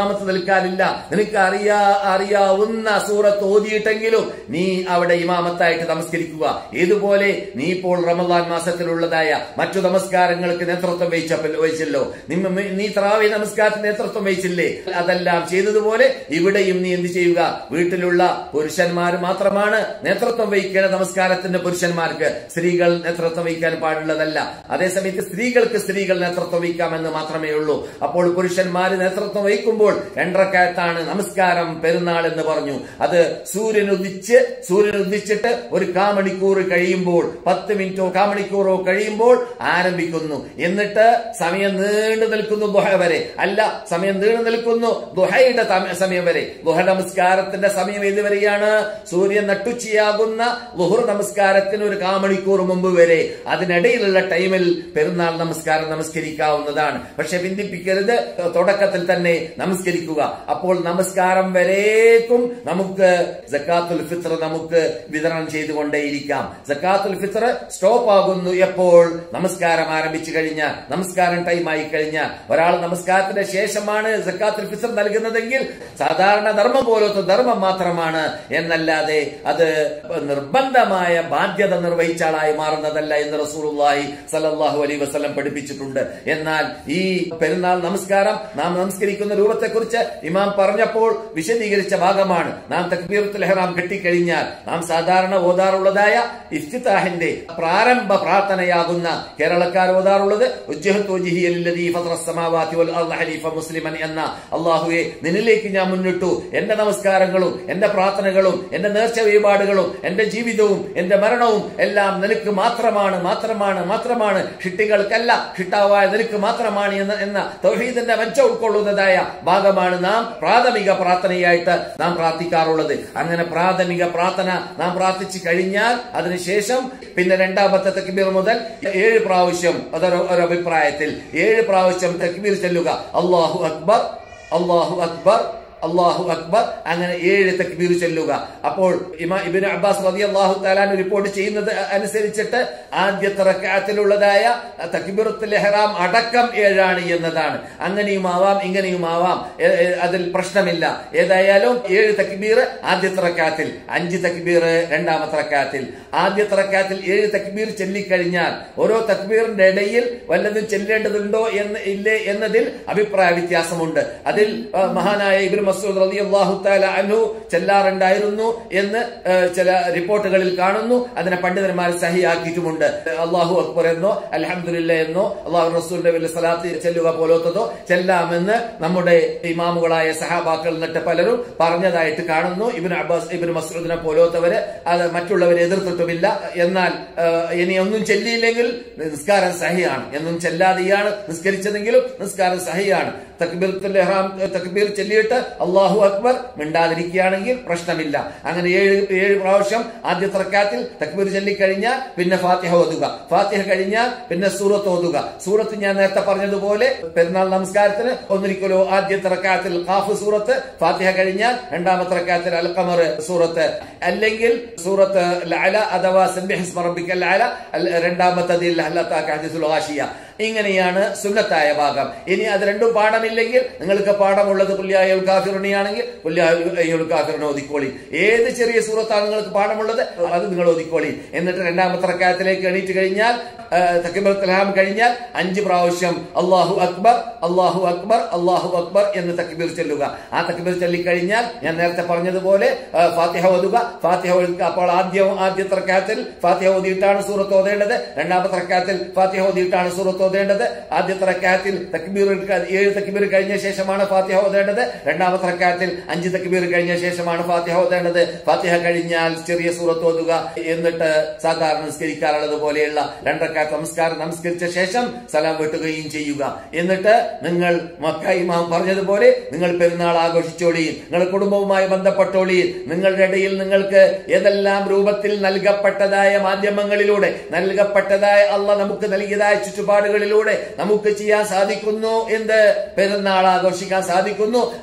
ഇമാമത്ത് നിൽക്കാനില്ല നിനക്ക് അറിയാ അറിയാവുന്ന സൂറത്ത് ഓതിയിട്ടെങ്കിലും നീ അവിടെ ഇമാമത്തായിട്ട് നമസ്കരിക്കുക ഇതുപോലെ നീ ഇപ്പോൾ റമദാൻ മാസത്തിലുള്ളതായ മറ്റു നമസ്കാരങ്ങൾക്ക് നേതൃത്വം വഹിച്ചപ്പോൾ വഹിച്ചല്ലോ നിമ്മ- നീ ത്രാവി നമസ്കാരത്തിന് നേതൃത്വം വഹിച്ചില്ലേ അതെല്ലാം ചെയ്തതുപോലെ ഇവിടെയും നീ എന്ത് ചെയ്യുക വീട്ടിലുള്ള പുരുഷന്മാർ മാത്രമാണ് നേതൃത്വം വഹിക്കേണ്ട നമസ്കാരത്തിന്റെ പുരുഷന്മാർക്ക് സ്ത്രീകൾ നേതൃത്വം വഹിക്കാൻ പാടുള്ളതല്ല അതേസമയത്ത് സ്ത്രീകൾക്ക് സ്ത്രീകൾ നേതൃത്വം വഹിക്കാമെന്ന് മാത്രമേ ഉള്ളൂ അപ്പോൾ പുരുഷന്മാർ നേതൃത്വം വഹിക്കുമ്പോൾ രണ്ടരക്കാലത്താണ് നമസ്കാരം പെരുന്നാൾ എന്ന് പറഞ്ഞു അത് സൂര്യൻ ഉദിച്ച് സൂര്യൻ ഉദിച്ചിട്ട് ഒരു കാമണിക്കൂർ കഴിയുമ്പോൾ പത്ത് മിനിറ്റോ കാമണിക്കൂറോ കഴിയുമ്പോൾ ആരംഭിക്കുന്നു എന്നിട്ട് സമയം നീണ്ടു നിൽക്കുന്നു ദുഹ വരെ അല്ല സമയം നീണ്ടു നിൽക്കുന്നു ദുഹയുടെ തമ- സമയം വരെ ദുഹ നമസ്കാരത്തിന്റെ സമയം ഏതുവരെയാണ് സൂര്യൻ നട്ടുച്ചയാകുന്ന ലുഹുർ നമസ്കാരത്തിന് ഒരു കാമണിക്കൂർ മുമ്പ് വരെ അതിനിടയിലുള്ള ടൈമിൽ പെരുന്നാൾ നമസ്കാരം നമസ്കരിക്കാവുന്നതാണ് പക്ഷെ ബന്ധിപ്പിക്കരുത് തുടക്കത്തിൽ തന്നെ നമസ്കരിക്കുക അപ്പോൾ നമസ്കാരം വരേക്കും നമുക്ക് ജക്കാത്തുൽ ഫിത്ർ നമുക്ക് വിതരണം ചെയ്തുകൊണ്ടേയിരിക്കാം ജക്കാത്തുൽ ഫിത്ർ സ്റ്റോപ്പ് ആകുന്നു എപ്പോൾ നമസ്കാരം ആരംഭിച്ചു കഴിഞ്ഞാൽ നമസ്കാരം ടൈം ആയി കഴിഞ്ഞാൽ ഒരാൾ നമസ്കാരത്തിന്റെ ശേഷമാണ് ജക്കാത്തുൽ ഫിത്ർ നൽകുന്നതെങ്കിൽ സാധാരണ ധർമ്മം പോലത്തെ ധർമ്മം മാത്രമാണ് എന്നല്ലാതെ അത് നിർബന്ധമായ ബാധ്യത നിർവഹിച്ച ആളായി മാറുന്നതല്ല എന്ന് റസൂലുള്ളാഹി സല്ലല്ലാഹു അലൈഹി വസല്ലം പഠിപ്പിച്ചിട്ടുണ്ട് എന്നാൽ ഈ പെരുന്നാൾ നമസ്കാരം നാം നമസ്കരിക്കുന്ന രൂപത്തെക്കുറിച്ച് ഇമാം പറഞ്ഞപ്പോൾ വിശദീകരിച്ച ഭാഗമാണ് നാം തക്ബീറത്തുൽ ഇഹ്റാം കെട്ടിക്കഴിഞ്ഞാൽ നാം സാധാരണ ഓതാറുള്ളതായ ഇഫ്തിതാഹിന്റെ പ്രാരംഭ പ്രാർത്ഥനയാകുന്ന കേരളക്കാർ ഓതാറുള്ളത് ഉജ്ജഹത്ത് വജ്ഹിയ ലില്ലദീ ഫത്റ അസ്സമാവാതി വൽ അർള ഹനീഫ മുസ്ലിമൻ എന്ന അള്ളാഹുവെ നിന്നിലേക്ക് ഞാൻ മുന്നിട്ടു എന്റെ നമസ്കാരങ്ങളും എന്റെ പ്രാർത്ഥനകളും എന്റെ നേർച്ച വഴിപാടുകളും എന്റെ ജീവിതവും എന്റെ മരണവും എല്ലാം നിനക്ക് മാത്രമാണ് മാത്രമാണ് മാത്രമാണ് ഷിട്ടികൾക്കല്ല ഷിട്ടാവായ നിനക്ക് മാത്രമാണ് എന്ന എന്ന തൗഹീദിന്റെ മെച്ച ഉൾക്കൊള്ളുന്നതായ ഭാഗമാണ് നാം പ്രാഥമിക പ്രാർത്ഥനയായിട്ട് നാം പ്രാർത്ഥിക്കാറുള്ളത് അങ്ങനെ പ്രാഥമിക പ്രാർത്ഥന നാം പ്രാർത്ഥിച്ചു കഴിഞ്ഞാൽ അതിനുശേഷം പിന്നെ രണ്ടാമത്തെ തക്ബീർ മുതൽ ഏഴ് പ്രാവശ്യം അതൊരു ഒരു അഭിപ്രായത്തിൽ ഏഴ് പ്രാവശ്യം തക്ബീർ ചെല്ലുക അള്ളാഹു അക്ബർ അള്ളാഹു അക്ബർ അള്ളാഹു അക്ബർ അങ്ങനെ ഏഴ് തക്ബീർ ചെല്ലുക അപ്പോൾ ഇമാ ഇബിന് അബ്ബാസ് റതി അള്ളാഹു താലാൻ റിപ്പോർട്ട് ചെയ്യുന്നത് അനുസരിച്ചിട്ട് ആദ്യത്തെ റക്കാത്തിലുള്ളതായ തക്ബീറത്തുൽ ഇഹ്റാം അടക്കം ഏഴാണ് എന്നതാണ് അങ്ങനെയും ആവാം ഇങ്ങനെയും ആവാം ഏ- ഏ- അതിൽ പ്രശ്നമില്ല ഏതായാലും ഏഴ് തക്ബീർ ആദ്യത്തെ റക്കാത്തിൽ അഞ്ച് തക്ബീർ രണ്ടാമത്തെ റക്കാത്തിൽ ആദ്യത്തെ റക്കാത്തിൽ ഏഴ് തക്ബീർ ചൊല്ലിക്കഴിഞ്ഞാൽ ഓരോ തക്ബീറിന്റെ ഇടയിൽ വല്ലതും ചെല്ലേണ്ടതുണ്ടോ എന്ന് ഇല്ലേ എന്നതിൽ അഭിപ്രായ വ്യത്യാസമുണ്ട് അതിൽ ആ, മഹാനായ ഇബ്നു മസൂദ് റളിയല്ലാഹു തആല അൻഹു ചെല്ലാറുണ്ടായിരുന്നു എന്ന് ആ, ചില റിപ്പോർട്ടുകളിൽ കാണുന്നു അതിനെ പണ്ഡിതന്മാർ സഹിയാക്കിയിട്ടുമുണ്ട് അള്ളാഹു അക്ബർ എന്നോ അൽഹംദുലില്ല എന്നോ അള്ളാഹു റസൂലിന്റെ വലിയ സലാത്ത് ചെല്ലുക പോലത്തതോ ചെല്ലാമെന്ന് നമ്മുടെ ഇമാമുകളായ സഹാബാക്കൾ എന്നിട്ട് പലരും പറഞ്ഞതായിട്ട് കാണുന്നു ഇബിൻ അബ്ബാസ് ഇബിൻ മസൂദിനെ പോലത്തവര് അത് മറ്റുള്ളവരെ എതിർത്തിട്ടുമില്ല എന്നാൽ ആ, ഇനി ഒന്നും ചെല്ലിയില്ലെങ്കിൽ നിസ്കാരം സഹിയാണ് എന്നും ചെല്ലാതെയാണ് നിസ്കരിച്ചതെങ്കിലും നിസ്കാരം സഹിയാണ് തക്ബീറത്തുൽ ഇഹ്റാം തക്ബീർ ചൊല്ലിയിട്ട് അള്ളാഹു അക്ബർ മിണ്ടാതിരിക്കുകയാണെങ്കിൽ പ്രശ്നമില്ല അങ്ങനെ ഏഴ് ഏഴ് പ്രാവശ്യം ആദ്യത്തെ റക്കാത്തിൽ തക്ബീർ ചൊല്ലിക്കഴിഞ്ഞാൽ പിന്നെ ഫാത്തിഹ ഓതുക ഫാത്തിഹ കഴിഞ്ഞാൽ പിന്നെ സൂറത്ത് ഓതുക സൂറത്ത് ഞാൻ നേരത്തെ പറഞ്ഞതുപോലെ പെരുന്നാൾ നമസ്കാരത്തിന് ഒന്നിരിക്കലോ ആദ്യത്തെ റക്കാത്തിൽ ഖാഫ് സൂറത്ത് ഫാത്തിഹ കഴിഞ്ഞാൽ രണ്ടാമത്തെ റക്കാത്തിൽ അൽ ഖമർ സൂറത്ത് അല്ലെങ്കിൽ സൂറത്ത് ലഅല അഥവാ സബ്ബിഹ് ഇസ്മ റബ്ബിക്കൽ അഅല അൽ- രണ്ടാമത്തതിൽ ഹല്ലത്താക ഹദീസുൽ ഗാഷിയ ഇങ്ങനെയാണ് സുന്നത്തായ ഭാഗം ഇനി അത് രണ്ടും പാഠമില്ലെങ്കിൽ നിങ്ങൾക്ക് പാഠമുള്ളത് പുല്യായുൽ കാഫിറിനെയാണെങ്കിൽ പുല്യായുൽ കാഫിറിനെ ഓതിക്കോളി ഏത് ചെറിയ സൂറത്താണ് നിങ്ങൾക്ക് പാഠമുള്ളത് അത് നിങ്ങൾ ഓതിക്കോളി എന്നിട്ട് രണ്ടാമത്തെ റക്കായത്തിലേക്ക് എണീറ്റ് കഴിഞ്ഞാൽ തക്കിബർത്തലാം കഴിഞ്ഞാൽ അഞ്ച് പ്രാവശ്യം അള്ളാഹു അക്ബർ അള്ളാഹു അക്ബർ അള്ളാഹു അക്ബർ എന്ന് തക്ബീർ ചെല്ലുക ആ തക്ബീർ ചൊല്ലിക്കഴിഞ്ഞാൽ ഞാൻ നേരത്തെ പറഞ്ഞതുപോലെ ആ, ഫാത്തിഹ ഓതുക ഫാത്തിഹ ഓതുക അപ്പോൾ ആദ്യം ആദ്യത്തെ റക്കാത്തിൽ ഫാത്തിഹ ഓതിയിട്ടാണ് സൂറത്ത് ഓതേണ്ടത് രണ്ടാമത്തെ റക്കാത്തിൽ ഫാത്തിഹ ഓതിയിട്ടാണ് സൂറത്ത് ഓതേണ്ടത് ആദ്യത്തെ റക്കാത്തിൽ തക്ബീർ എടുക്ക- ഏഴ് തക്ബീർ കഴിഞ്ഞ ശേഷമാണ് ഫാത്തിഹ ഓതേണ്ടത് രണ്ടാമത്തെ റക്കാത്തിൽ അഞ്ച് തക്ബീർ കഴിഞ്ഞ ശേഷമാണ് ഫാത്തിഹ ഓതേണ്ടത് ഫാത്തിഹ കഴിഞ്ഞാൽ ചെറിയ സൂറത്ത് ഓതുക എന്നിട്ട് സാധാരണ നിസ്കരിക്കാറുള്ളത് പോലെയുള്ള രണ്ടരക്കാത്ത നമസ്കാരം നമസ്കരിച്ച ശേഷം സലാം വെട്ടുകയും ചെയ്യുക എന്നിട്ട് നിങ്ങൾ മക്ക ഇമാം പറഞ്ഞതുപോലെ നിങ്ങൾ പെരുന്നാൾ ആഘോഷിച്ചോളിയും നിങ്ങൾ കുടുംബവുമായി ബന്ധപ്പെട്ടോളിയും നിങ്ങളുടെ ഇടയിൽ നിങ്ങൾക്ക് ഏതെല്ലാം രൂപത്തിൽ നൽകപ്പെട്ടതായ മാധ്യമങ്ങളിലൂടെ നൽകപ്പെട്ടതായ അള്ള നമുക്ക് നൽകിയതായ ചുറ്റുപാടുകളിലൂടെ നമുക്ക് ചെയ്യാൻ സാധിക്കുന്നു എന്ത് പെരുന്നാൾ ആഘോഷിക്കാൻ സാധിക്കുന്നു അത് നിങ്ങൾ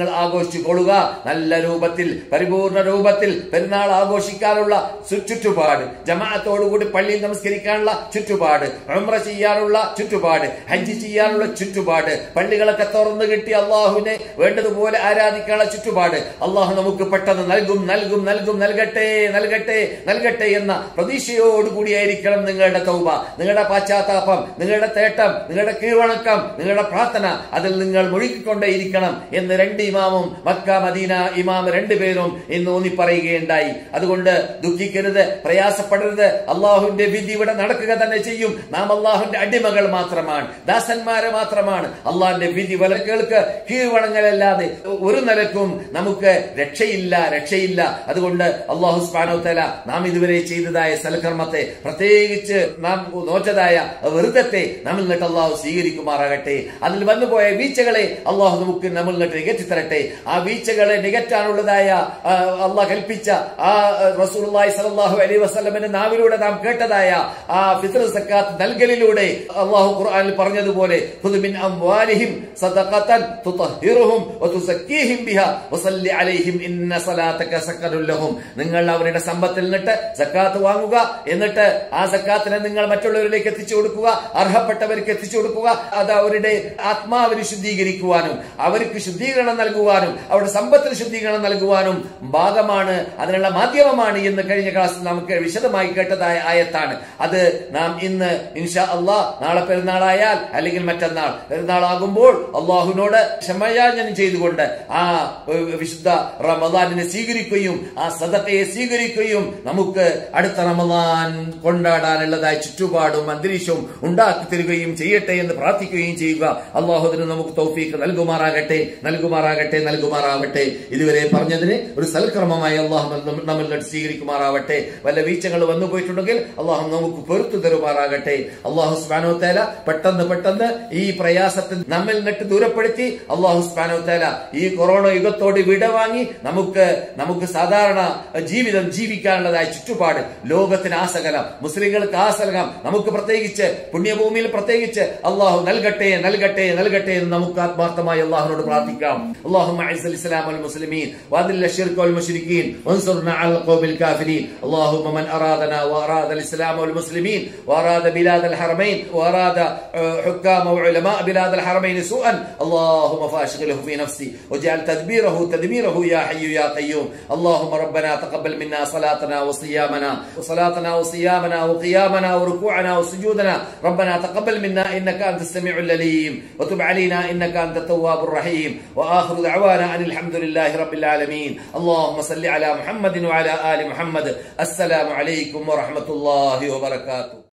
ആഘോഷിച്ചു കൊള്ളുക നല്ല രൂപത്തിൽ പരിപൂർണ രൂപത്തിൽ പെരുന്നാൾ ആഘോഷിക്കാനുള്ള ചു- ചുറ്റുപാട് ജമാഅത്തോടുകൂടി പള്ളിയിൽ നമസ്കരിക്കാനുള്ള ചുറ്റുപാട് ഉംറ ചെയ്യാനുള്ള ചുറ്റുപാട് ഹജ്ജ് ചെയ്യാനുള്ള ചുറ്റുപാട് പള്ളികളൊക്കെ തുറന്നു കിട്ടി അള്ളാഹുവിനെ വേണ്ടതുപോലെ ആരാധിക്കാനുള്ള ചുറ്റുപാട് അള്ളാഹു നമുക്ക് പെട്ടെന്ന് നൽകും നൽകും നൽകും നൽകട്ടെ നൽകട്ടെ നൽകട്ടെ എന്ന പ്രതീക്ഷയോടുകൂടിയായിരിക്കണം നിങ്ങളുടെ തൗബ നിങ്ങളുടെ പാശ്ചാത്താപം നിങ്ങളുടെ തേട്ടം നിങ്ങളുടെ കീഴ്വണക്കം നിങ്ങളുടെ പ്രാർത്ഥന അതിൽ നിങ്ങൾ മുഴുകിക്കൊണ്ടേയിരിക്കണം എന്ന് രണ്ട് ഇമാമും മക്ക മദീന ഇമാം രണ്ടുപേരും ഇന്ന് ഊന്നി പറയുകയുണ്ടായി അതുകൊണ്ട് ദുഃഖിക്കരുത് പ്രയാസപ്പെടരുത് അള്ളാഹുവിന്റെ വിധി ഇവിടെ നടക്കുക തന്നെ ചെയ്യും നാം അള്ളാഹുവിന്റെ അടിമകൾ മാത്രമാണ് ദാസന്മാരെ മാത്രമാണ് അള്ളാഹിന്റെ വിധി വിലക്കുകൾക്ക് കീഴ്വണങ്ങലല്ലാതെ ഒരു നിലക്കും നമുക്ക് രക്ഷയില്ല രക്ഷയില്ല അതുകൊണ്ട് അള്ളാഹു സ്പാനോത്തല നാം ഇതുവരെ ചെയ്തതായ സൽക്കർമ്മത്തെ പ്രത്യേകിച്ച് നാം നോച്ചതായ വെറുതത്തെ നമ്മൾ നിന്നിട്ട് അള്ളാഹു സ്വീകരിക്കുമാറാകട്ടെ അതിൽ വന്നുപോയ വീഴ്ചകളെ അള്ളാഹു നമുക്ക് നമ്മൾ നിന്നിട്ട് നികറ്റിത്തരട്ടെ ആ വീഴ്ചകളെ നികറ്റാനുള്ളതായ ആ, അള്ളാഹ് കൽപ്പിച്ച ആ റസൂലുള്ളാഹി സ്വല്ലല്ലാഹു അലൈഹി വസല്ലമയുടെ നാവിലൂടെ നാം കേട്ടതായ ആ ഫിത്ർ സക്കാത്ത് നൽകലിലൂടെ അള്ളാഹു ഖുർആനിൽ പറഞ്ഞതുപോലെ ഖുദ് മിൻ അംവാലിഹിം സദഖത്തൻ തുതഹിറുഹും വതുസക്കീഹിം ബിഹാ വസല്ലി അലൈഹിം ഇന്ന സലാത്തക സക്കനുൽ ലഹും നിങ്ങൾ അവരുടെ സമ്പത്തിൽ നിന്നിട്ട് സക്കാത്ത് വാങ്ങുക എന്നിട്ട് ആ സക്കാത്തിനെ നിങ്ങൾ മറ്റുള്ളവരിലേക്ക് എത്തിച്ചു കൊടുക്കുക അർഹപ്പെട്ടവർക്ക് എത്തിച്ചു കൊടുക്കുക അത് അവരുടെ ആത്മാവിന് ശുദ്ധീകരിക്കുവാനും അവർക്ക് ശുദ്ധീകരണം നൽകുവാനും അവരുടെ സമ്പത്തിന് ശുദ്ധീകരണം നൽകുവാനും ഭാഗമാണ് അതിനുള്ള മാധ്യമമാണ് എന്ന് കഴിഞ്ഞ ക്ലാസ്സിൽ നമുക്ക് വിശദമായി കേട്ടതായ ആയത്താണ് അത് നാം ഇന്ന് ഇൻഷാ അള്ളാഹ് നാളെ പെരുന്നാളായാൽ അല്ലെങ്കിൽ മറ്റന്നാൾ പെരുന്നാളാകുമ്പോൾ അള്ളാഹുവിനോട് ക്ഷമയാചനം ചെയ്തുകൊണ്ട് ആ ഏഹ്, വിശുദ്ധ റമദാനിനെ സ്വീകരിക്കുകയും ആ സദക്കയെ സ്വീകരിക്കുകയും നമുക്ക് അടുത്ത റമദാൻ കൊണ്ടാടാനുള്ളതായ ചുറ്റുപാടും അന്തരീക്ഷവും ഉണ്ടാക്കി തരികയും ചെയ്യട്ടെ എന്ന് പ്രാർത്ഥിക്കുകയും ചെയ്യുക അള്ളാഹുദിന് നമുക്ക് തൗഫീക്ക് നൽകുമാറാകട്ടെ നൽകുമാറാകട്ടെ നൽകുമാറാവട്ടെ ഇതുവരെ പറഞ്ഞതിന് ഒരു സൽക്രമമായി അള്ളാഹു നമ്മ- നമ്മിൽ നിന്ന് സ്വീകരിക്കുമാറാവട്ടെ വല്ല വീഴ്ചകൾ വന്നു പോയിട്ടുണ്ടെങ്കിൽ അള്ളാഹു നമുക്ക് പൊറത്തു തരുമാറാകട്ടെ അള്ളാഹു സ്മാനോ തേല പെട്ടെന്ന് പെട്ടെന്ന് ഈ പ്രയാസത്തിൽ നമ്മിൽ നിന്നിട്ട് ദൂരപ്പെടുത്തി അള്ളാഹു സ്മാനോ തേല ഈ കൊറോണ യുഗത്തോട് വിടവാങ്ങി നമുക്ക് നമുക്ക് സാധാരണ ജീവിതം ജീവിക്കാനുള്ളതായ ചുറ്റുപാട് ലോകത്തിന് ആസകലം മുസ്ലിങ്ങൾക്ക് ആസകലം നമുക്ക് പ്രത്യേകിച്ച് പുണ്യഭൂമിയിൽ പ്രത്യേകിച്ച് അള്ളാഹു നൽകട്ടെ നൽകട്ടെ നൽകട്ടെ എന്ന് നമുക്ക് ആത്മാർത്ഥമായി അള്ളാഹുനോട് പ്രാർത്ഥിക്കാം അള്ളാഹു الإسلام والمسلمين وأذل الشرك والمشركين وانصرنا على القوم الكافرين اللهم من أرادنا وأراد الإسلام والمسلمين وأراد بلاد الحرمين وأراد آه، حكام وعلماء بلاد الحرمين سوءا اللهم فاشغله في نفسي واجعل تدبيره تدميره يا حي يا قيوم اللهم ربنا تقبل منا صلاتنا وصيامنا وصلاتنا وصيامنا وقيامنا وركوعنا وسجودنا ربنا تقبل منا انك انت السميع العليم وتب علينا انك انت التواب الرحيم واخر دعوانا ان الحمد لله رب العالمين اللهم صل على محمد وعلى ال محمد السلام عليكم ورحمه الله وبركاته